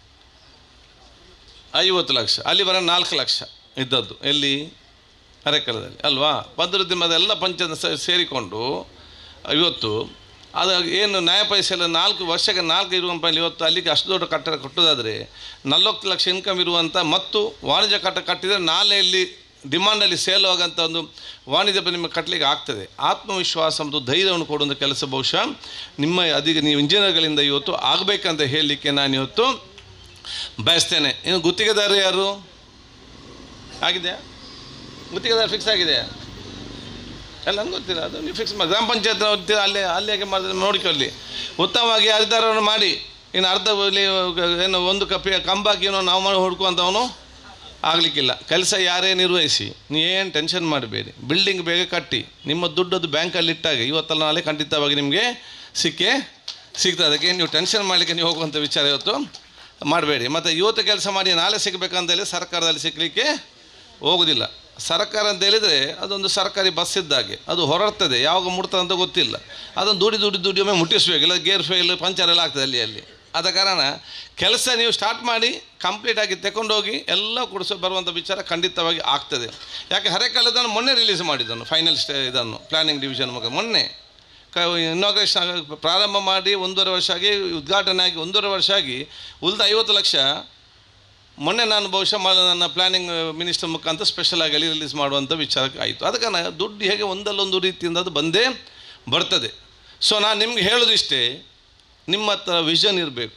ಐವತ್ತು ಲಕ್ಷ ಅಲ್ಲಿ ಬರೋ ನಾಲ್ಕು ಲಕ್ಷ ಇದ್ದದ್ದು ಎಲ್ಲಿ ಹರೆಕಲದಲ್ಲಿ ಅಲ್ವಾ ಪದ್ಧತಿ ಎಲ್ಲ ಪಂಚಾಯತ್ ಸ- ಸೇರಿಕೊಂಡು ಇವತ್ತು ಅದು ಏನು ನ್ಯಾಯ ಪೈಸೆ ಎಲ್ಲ ನಾಲ್ಕು ವರ್ಷಕ್ಕೆ ನಾಲ್ಕು ಇರುವ ರೂಪಾಯಿ ಇವತ್ತು ಅಲ್ಲಿಗೆ ಅಷ್ಟು ದೊಡ್ಡ ಕಟ್ಟಡ ಕಟ್ಟೋದಾದರೆ ನಲ್ವತ್ತು ಲಕ್ಷ ಇನ್ಕಮ್ ಇರುವಂಥ ಮತ್ತು ವಾಣಿಜ್ಯ ಕಟ್ಟಡ ಕಟ್ಟಿದರೆ ನಾಳೆಯಲ್ಲಿ ಡಿಮಾಂಡಲ್ಲಿ ಸೇಲ್ ಆಗೋಂಥ ಒಂದು ವಾಣಿಜ್ಯ ಬ- ನಿಮಗೆ ಕಟ್ಟಲಿಕ್ಕೆ ಆಗ್ತದೆ ಆತ್ಮವಿಶ್ವಾಸ ಮತ್ತು ಧೈರ್ಯವನ್ನು ಕೊಡುವಂಥ ಕೆಲಸ ಬಹುಶಃ ನಿಮ್ಮ ಅಧಿಕ ನೀವು ಇಂಜಿನಿಯರ್ಗಳಿಂದ ಇವತ್ತು ಆಗಬೇಕಂತ ಹೇಳಲಿಕ್ಕೆ ನಾನು ಇವತ್ತು ಬಯಸ್ತೇನೆ ಇನ್ನು ಗುತ್ತಿಗೆದಾರ ಯಾರು ಆಗಿದೆಯಾ ಗುತ್ತಿಗೆದಾರ ಫಿಕ್ಸ್ ಆಗಿದೆ ಎಲ್ಲ ನನಗೆ ಗೊತ್ತಿಲ್ಲ ಅದು ನೀವು ಫಿಕ್ಸ್ ಮಾಡಿ ಗ್ರಾಮ ಪಂಚಾಯತ್ ಹೋಗ್ತೀರ ಅಲ್ಲೇ ಅಲ್ಲಿ ಹೇಗೆ ಮಾಡಿದ್ರೆ ನೋಡ್ಕೊಳ್ಳಿ ಉತ್ತಮವಾಗಿ ಹರಿದಾರವನ್ನು ಮಾಡಿ ಇನ್ನು ಅರ್ಧ ಇಲ್ಲಿ ಏನು ಒಂದು ಕಪ್ಪಿ ಕಂಬಾಕಿ ಏನೋ ನಾವು ಮಾಡಿ ಹುಡ್ಕುವಂಥವನು ಆಗಲಿಕ್ಕಿಲ್ಲ ಕೆಲಸ ಯಾರೇ ನಿರ್ವಹಿಸಿ ನೀವೇನು ಟೆನ್ಷನ್ ಮಾಡಬೇಡಿ ಬಿಲ್ಡಿಂಗ್ ಬೇಗ ಕಟ್ಟಿ ನಿಮ್ಮ ದುಡ್ಡದು ಬ್ಯಾಂಕಲ್ಲಿ ಇಟ್ಟಾಗ ಇವತ್ತಲ್ಲ ನಾಳೆ ಖಂಡಿತವಾಗಿ ನಿಮಗೆ ಸಿಕ್ಕೇ ಸಿಗ್ತದೆ ಅದಕ್ಕೆ ನೀವು ಟೆನ್ಷನ್ ಮಾಡಲಿಕ್ಕೆ ನೀವು ಹೋಗುವಂಥ ವಿಚಾರ ಇವತ್ತು ಮಾಡಬೇಡಿ ಮತ್ತು ಇವತ್ತು ಕೆಲಸ ಮಾಡಿ ನಾಳೆ ಸಿಗಬೇಕಂತ ಹೇಳಿ ಸರ್ಕಾರದಲ್ಲಿ ಸಿಗಲಿಕ್ಕೆ ಹೋಗೋದಿಲ್ಲ ಸರ್ಕಾರ ಅಂತ ಹೇಳಿದರೆ ಅದೊಂದು ಸರ್ಕಾರಿ ಬಸ್ ಇದ್ದಾಗೆ ಅದು ಹೊರಡ್ತದೆ ಯಾವಾಗ ಮುಟ್ತದೆ ಅಂತ ಗೊತ್ತಿಲ್ಲ ಅದನ್ನು ದುಡಿ ದುಡಿ ದುಡಿ ಒಮ್ಮೆ ಮುಟ್ಟಿಸ್ಬೇಕು ಇಲ್ಲ ಗೇರ್ ಫೇಲ್ ಪಂಚರ್ ಎಲ್ಲ ಆಗ್ತದೆ ಅಲ್ಲಿ ಅಲ್ಲಿ ಆದ ಕಾರಣ ಕೆಲಸ ನೀವು ಸ್ಟಾರ್ಟ್ ಮಾಡಿ ಕಂಪ್ಲೀಟಾಗಿ ತಗೊಂಡೋಗಿ ಎಲ್ಲ ಕೊಡಿಸೋ ಬರುವಂಥ ವಿಚಾರ ಖಂಡಿತವಾಗಿ ಆಗ್ತದೆ ಯಾಕೆ ಹರೆಕಾಲದನ್ನು ಮೊನ್ನೆ ರಿಲೀಸ್ ಮಾಡಿದ್ದನು ಫೈನಲ್ ಸ್ಟೇ ಇದನ್ನು ಪ್ಲಾನಿಂಗ್ ಡಿವಿಷನ್ ಮುಖ ಮೊನ್ನೆ ಕ ಇನಾಗ್ರೇಷನ್ ಪ್ರಾರಂಭ ಮಾಡಿ ಒಂದೂವರೆ ವರ್ಷ ಆಗಿ ಉದ್ಘಾಟನೆ ಆಗಿ ಒಂದೂವರೆ ವರ್ಷ ಆಗಿ ಉಳಿದ ಐವತ್ತು ಲಕ್ಷ ಮೊನ್ನೆ ನಾನು ಬಹುಶಃ ಮ ನನ್ನ ಪ್ಲಾನಿಂಗ್ ಮಿನಿಸ್ಟರ್ ಮುಖಾಂತರ ಸ್ಪೆಷಲ್ ಆಗಿ ಅಲ್ಲಿ ರಿಲೀಸ್ ಮಾಡುವಂಥ ವಿಚಾರಕ್ಕೆ ಆಯಿತು ಅದಕ್ಕೆ ನಾನು ದುಡ್ಡು ಹೇಗೆ ಒಂದಲ್ಲೊಂದು ರೀತಿಯಿಂದ ಅದು ಬಂದೇ ಬರ್ತದೆ ಸೊ ನಾನು ನಿಮ್ಗೆ ಹೇಳೋದು ಇಷ್ಟೇ ನಿಮ್ಮ ಹತ್ರ ವಿಷನ್ ಇರಬೇಕು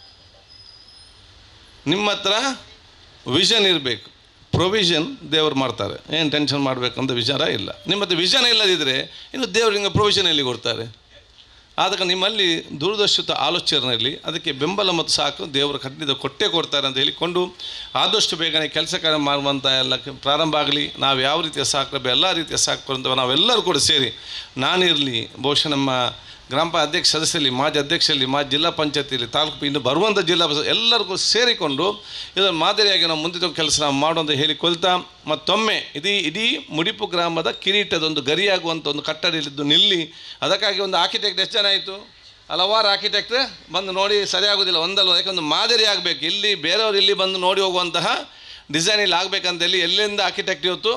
ನಿಮ್ಮ ಹತ್ರ ವಿಷನ್ ಇರಬೇಕು ಪ್ರೊವಿಷನ್ ದೇವರು ಮಾಡ್ತಾರೆ ಏನು ಟೆನ್ಷನ್ ಮಾಡಬೇಕಂತ ವಿಚಾರ ಇಲ್ಲ ನಿಮ್ಮ ಹತ್ರ ವಿಷನ್ ಇಲ್ಲದಿದ್ದರೆ ಇನ್ನು ದೇವರು ನಿಮಗೆ ಪ್ರೊವಿಷನ್ ಎಲ್ಲಿ ಕೊಡ್ತಾರೆ ಆದಾಗ ನಿಮ್ಮಲ್ಲಿ ದೂರದರ್ಶಿತ ಆಲೋಚನೆ ಇರಲಿ ಅದಕ್ಕೆ ಬೆಂಬಲ ಮತ್ತು ಸಾಕು ದೇವರು ಖಂಡಿತ ಕೊಟ್ಟೇ ಕೊಡ್ತಾರೆ ಅಂತ ಹೇಳಿಕೊಂಡು ಆದಷ್ಟು ಬೇಗನೆ ಕೆಲಸ ಕಾರ್ಯ ಮಾಡುವಂಥ ಎಲ್ಲ ಕ- ಪ್ರಾರಂಭ ಆಗಲಿ ನಾವು ಯಾವ ರೀತಿಯ ಸಾಕು ಎಲ್ಲ ರೀತಿಯ ಸಾಕು ಬರುವಂಥ ನಾವೆಲ್ಲರೂ ಕೂಡ ಸೇರಿ ನಾನಿರಲಿ ಬಹುಶಃ ನಮ್ಮ ಗ್ರಾಮ ಪಂಚಾಯತ್ ಅಧ್ಯಕ್ಷ ಸದಸ್ಯರಲ್ಲಿ ಮಾಜಿ ಅಧ್ಯಕ್ಷರಲ್ಲಿ ಮಾಜಿ ಜಿಲ್ಲಾ ಪಂಚಾಯತಿಯಲ್ಲಿ ತಾಲೂಕು ಇನ್ನು ಬರುವಂಥ ಜಿಲ್ಲಾ ಪಂಚಾಯತ್ ಎಲ್ಲರಿಗೂ ಸೇರಿಕೊಂಡು ಇದನ್ನು ಮಾದರಿಯಾಗಿ ನಾವು ಮುಂದಿನ ಕೆಲಸ ನಾವು ಮಾಡುವಂತ ಹೇಳಿಕೊಳ್ತಾ ಮತ್ತೊಮ್ಮೆ ಇಡೀ ಇಡೀ ಮುಡಿಪು ಗ್ರಾಮದ ಕಿರೀಟದೊಂದು ಗರಿಯಾಗುವಂಥ ಒಂದು ಕಟ್ಟಡ ಇಲ್ಲಿದ್ದು ನಿಲ್ಲಿ ಅದಕ್ಕಾಗಿ ಒಂದು ಆರ್ಕಿಟೆಕ್ಟ್ ಎಷ್ಟು ಜನ ಆಯಿತು ಹಲವಾರು ಆರ್ಕಿಟೆಕ್ಟ್ ಬಂದು ನೋಡಿ ಸರಿಯಾಗೋದಿಲ್ಲ ಒಂದಲ್ಲ ಯಾಕಂದ್ರೆ ಮಾದರಿ ಆಗಬೇಕು ಇಲ್ಲಿ ಬೇರೆಯವರು ಇಲ್ಲಿ ಬಂದು ನೋಡಿ ಹೋಗುವಂತಹ ಡಿಸೈನ್ ಇಲ್ಲಿ ಆಗಬೇಕಂತೇಳಿ ಎಲ್ಲಿಂದ ಆರ್ಕಿಟೆಕ್ಟ್ ಇವತ್ತು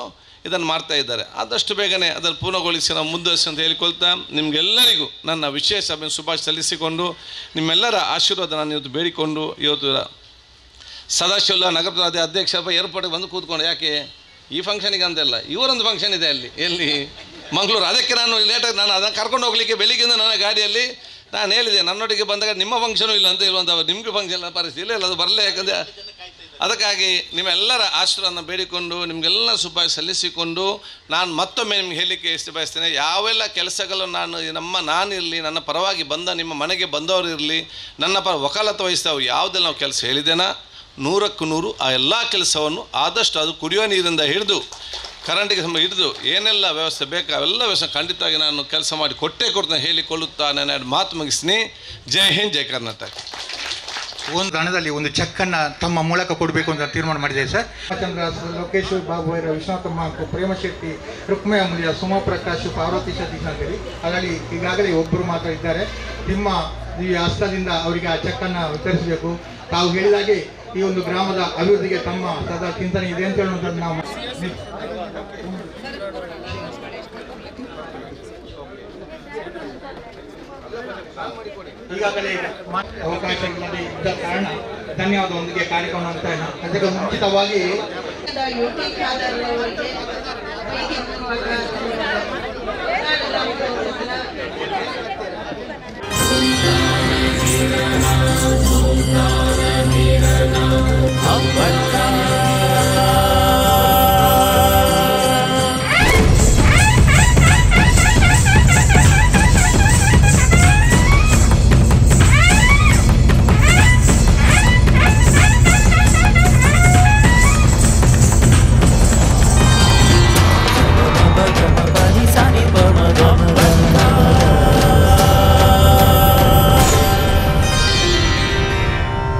ಇದನ್ನು ಮಾಡ್ತಾ ಇದ್ದಾರೆ ಆದಷ್ಟು ಬೇಗನೆ ಅದನ್ನು ಪೂರ್ಣಗೊಳಿಸಿ ನಾವು ಮುಂದುವರಿಸಿ ಅಂತ ಹೇಳಿಕೊಳ್ತಾ ನಿಮಗೆಲ್ಲರಿಗೂ ನನ್ನ ವಿಶೇಷ ಶುಭಾಶಯ ಸಲ್ಲಿಸಿಕೊಂಡು ನಿಮ್ಮೆಲ್ಲರ ಆಶೀರ್ವಾದ ನಾನು ಇವತ್ತು ಬೇಡಿಕೊಂಡು ಇವತ್ತು ಸದಾಶಿವಲ್ಲ ನಗರದ ಅಧ್ಯಕ್ಷ ಏರ್ಪೋರ್ಟಿಗೆ ಬಂದು ಕೂತ್ಕೊಂಡು ಯಾಕೆ ಈ ಫಂಕ್ಷನಿಗೆ ಅಂತೆಲ್ಲ ಇವರೊಂದು ಫಂಕ್ಷನ್ ಇದೆ ಅಲ್ಲಿ ಎಲ್ಲಿ ಮಂಗಳೂರು ಅದಕ್ಕೆ ನಾನು ಲೇಟಾಗಿ ನಾನು ಅದನ್ನು ಕರ್ಕೊಂಡು ಹೋಗಲಿಕ್ಕೆ ಬೆಳಿಗ್ಗೆಯಿಂದ ನನ್ನ ಗಾಡಿಯಲ್ಲಿ ನಾನು ಹೇಳಿದೆ ನನ್ನೊಟ್ಟಿಗೆ ಬಂದಾಗ ನಿಮ್ಮ ಫಂಕ್ಷನು ಇಲ್ಲ ಅಂತ ಹೇಳುವಂಥ ನಿಮಗೆ ಫಂಕ್ಷನ್ ಪರಿಸ್ಥಿತಿ ಇಲ್ಲ ಇಲ್ಲ ಅದು ಬರಲೇ ಯಾಕಂದರೆ ಅದಕ್ಕಾಗಿ ನಿಮ್ಮೆಲ್ಲರ ಆಶೀರ್ವಾದನ ಬೇಡಿಕೊಂಡು ನಿಮಗೆಲ್ಲ ಶುಭಾಶಯ ಸಲ್ಲಿಸಿಕೊಂಡು ನಾನು ಮತ್ತೊಮ್ಮೆ ನಿಮ್ಗೆ ಹೇಳಲಿಕ್ಕೆ ಇಷ್ಟ ಬಯಸ್ತೇನೆ ಯಾವೆಲ್ಲ ಕೆಲಸಗಳು ನಾನು ನಮ್ಮ ನಾನಿರಲಿ ನನ್ನ ಪರವಾಗಿ ಬಂದ ನಿಮ್ಮ ಮನೆಗೆ ಬಂದವರು ಇರಲಿ ನನ್ನ ಪರ ವಕಾಲತ್ತು ವಹಿಸ್ತಾವು ಯಾವುದೆಲ್ಲ ನಾವು ಕೆಲಸ ಹೇಳಿದ್ದೇನಾ ನೂರಕ್ಕೂ ನೂರು ಆ ಎಲ್ಲ ಕೆಲಸವನ್ನು ಆದಷ್ಟು ಅದು ಕುಡಿಯೋ ನೀರಿಂದ ಹಿಡಿದು ಕರೆಂಟಿಗೆ ಸಂಬಂಧ ಹಿಡಿದು ಏನೆಲ್ಲ ವ್ಯವಸ್ಥೆ ಬೇಕು ಅವೆಲ್ಲ ವ್ಯವಸ್ಥೆ ಖಂಡಿತವಾಗಿ ನಾನು ಕೆಲಸ ಮಾಡಿ ಕೊಟ್ಟೇ ಕೊಡ್ತೇನೆ ಹೇಳಿಕೊಳ್ಳುತ್ತಾ ನಾನು ಎರಡು ಮಾತು ಮುಗಿಸ್ತೀನಿ ಜೈ ಹಿಂದ್ ಜೈ ಕರ್ನಾಟಕ ಒಂದು ಹಣದಲ್ಲಿ ಒಂದು ಚೆಕ್ ಅನ್ನ ತಮ್ಮ ಮೂಲಕ ಕೊಡಬೇಕು ಅಂತ ತೀರ್ಮಾನ ಮಾಡಿದೆ ಸರ್ ಚಂದ್ರ ಲೋಕೇಶ್ ಬಾಬು ವೈರ ವಿಶ್ವನಾಥಮ್ಮ ಪ್ರೇಮ ಶೆಟ್ಟಿ ರುಕ್ಮಯ ಮುನಿಯ ಸುಮ ಪ್ರಕಾಶ್ ಪಾರ್ವತಿ ಸತೀಶ್ ಅಂತೇಳಿ ಅದರಲ್ಲಿ ಈಗಾಗಲೇ ಒಬ್ಬರು ಮಾತ್ರ ಇದ್ದಾರೆ ನಿಮ್ಮ ಈ ಹಸ್ತದಿಂದ ಅವರಿಗೆ ಆ ಚೆಕ್ ಅನ್ನ ವಿತರಿಸಬೇಕು ತಾವು ಹೇಳಿದಾಗೆ ಈ ಒಂದು ಗ್ರಾಮದ ಅಭಿವೃದ್ಧಿಗೆ ತಮ್ಮ ಸದಾ ಚಿಂತನೆ ಇದೆ ಅಂತ ಹೇಳುವಂಥದ್ದು ನಾವು ಈಗಾಗಲೇ ಮಾ- ಅವಕಾಶ ಇಲ್ಲದೆ ಇದ್ದ ಕಾರಣ ಧನ್ಯವಾದದೊಂದಿಗೆ ಕಾರ್ಯಕ್ರಮ ಅಂತ ಅದಕ್ಕೆ ಮುಂಚಿತವಾಗಿ ಯುಟಿ ಖಾದರ್ ಅವರಿಗೆ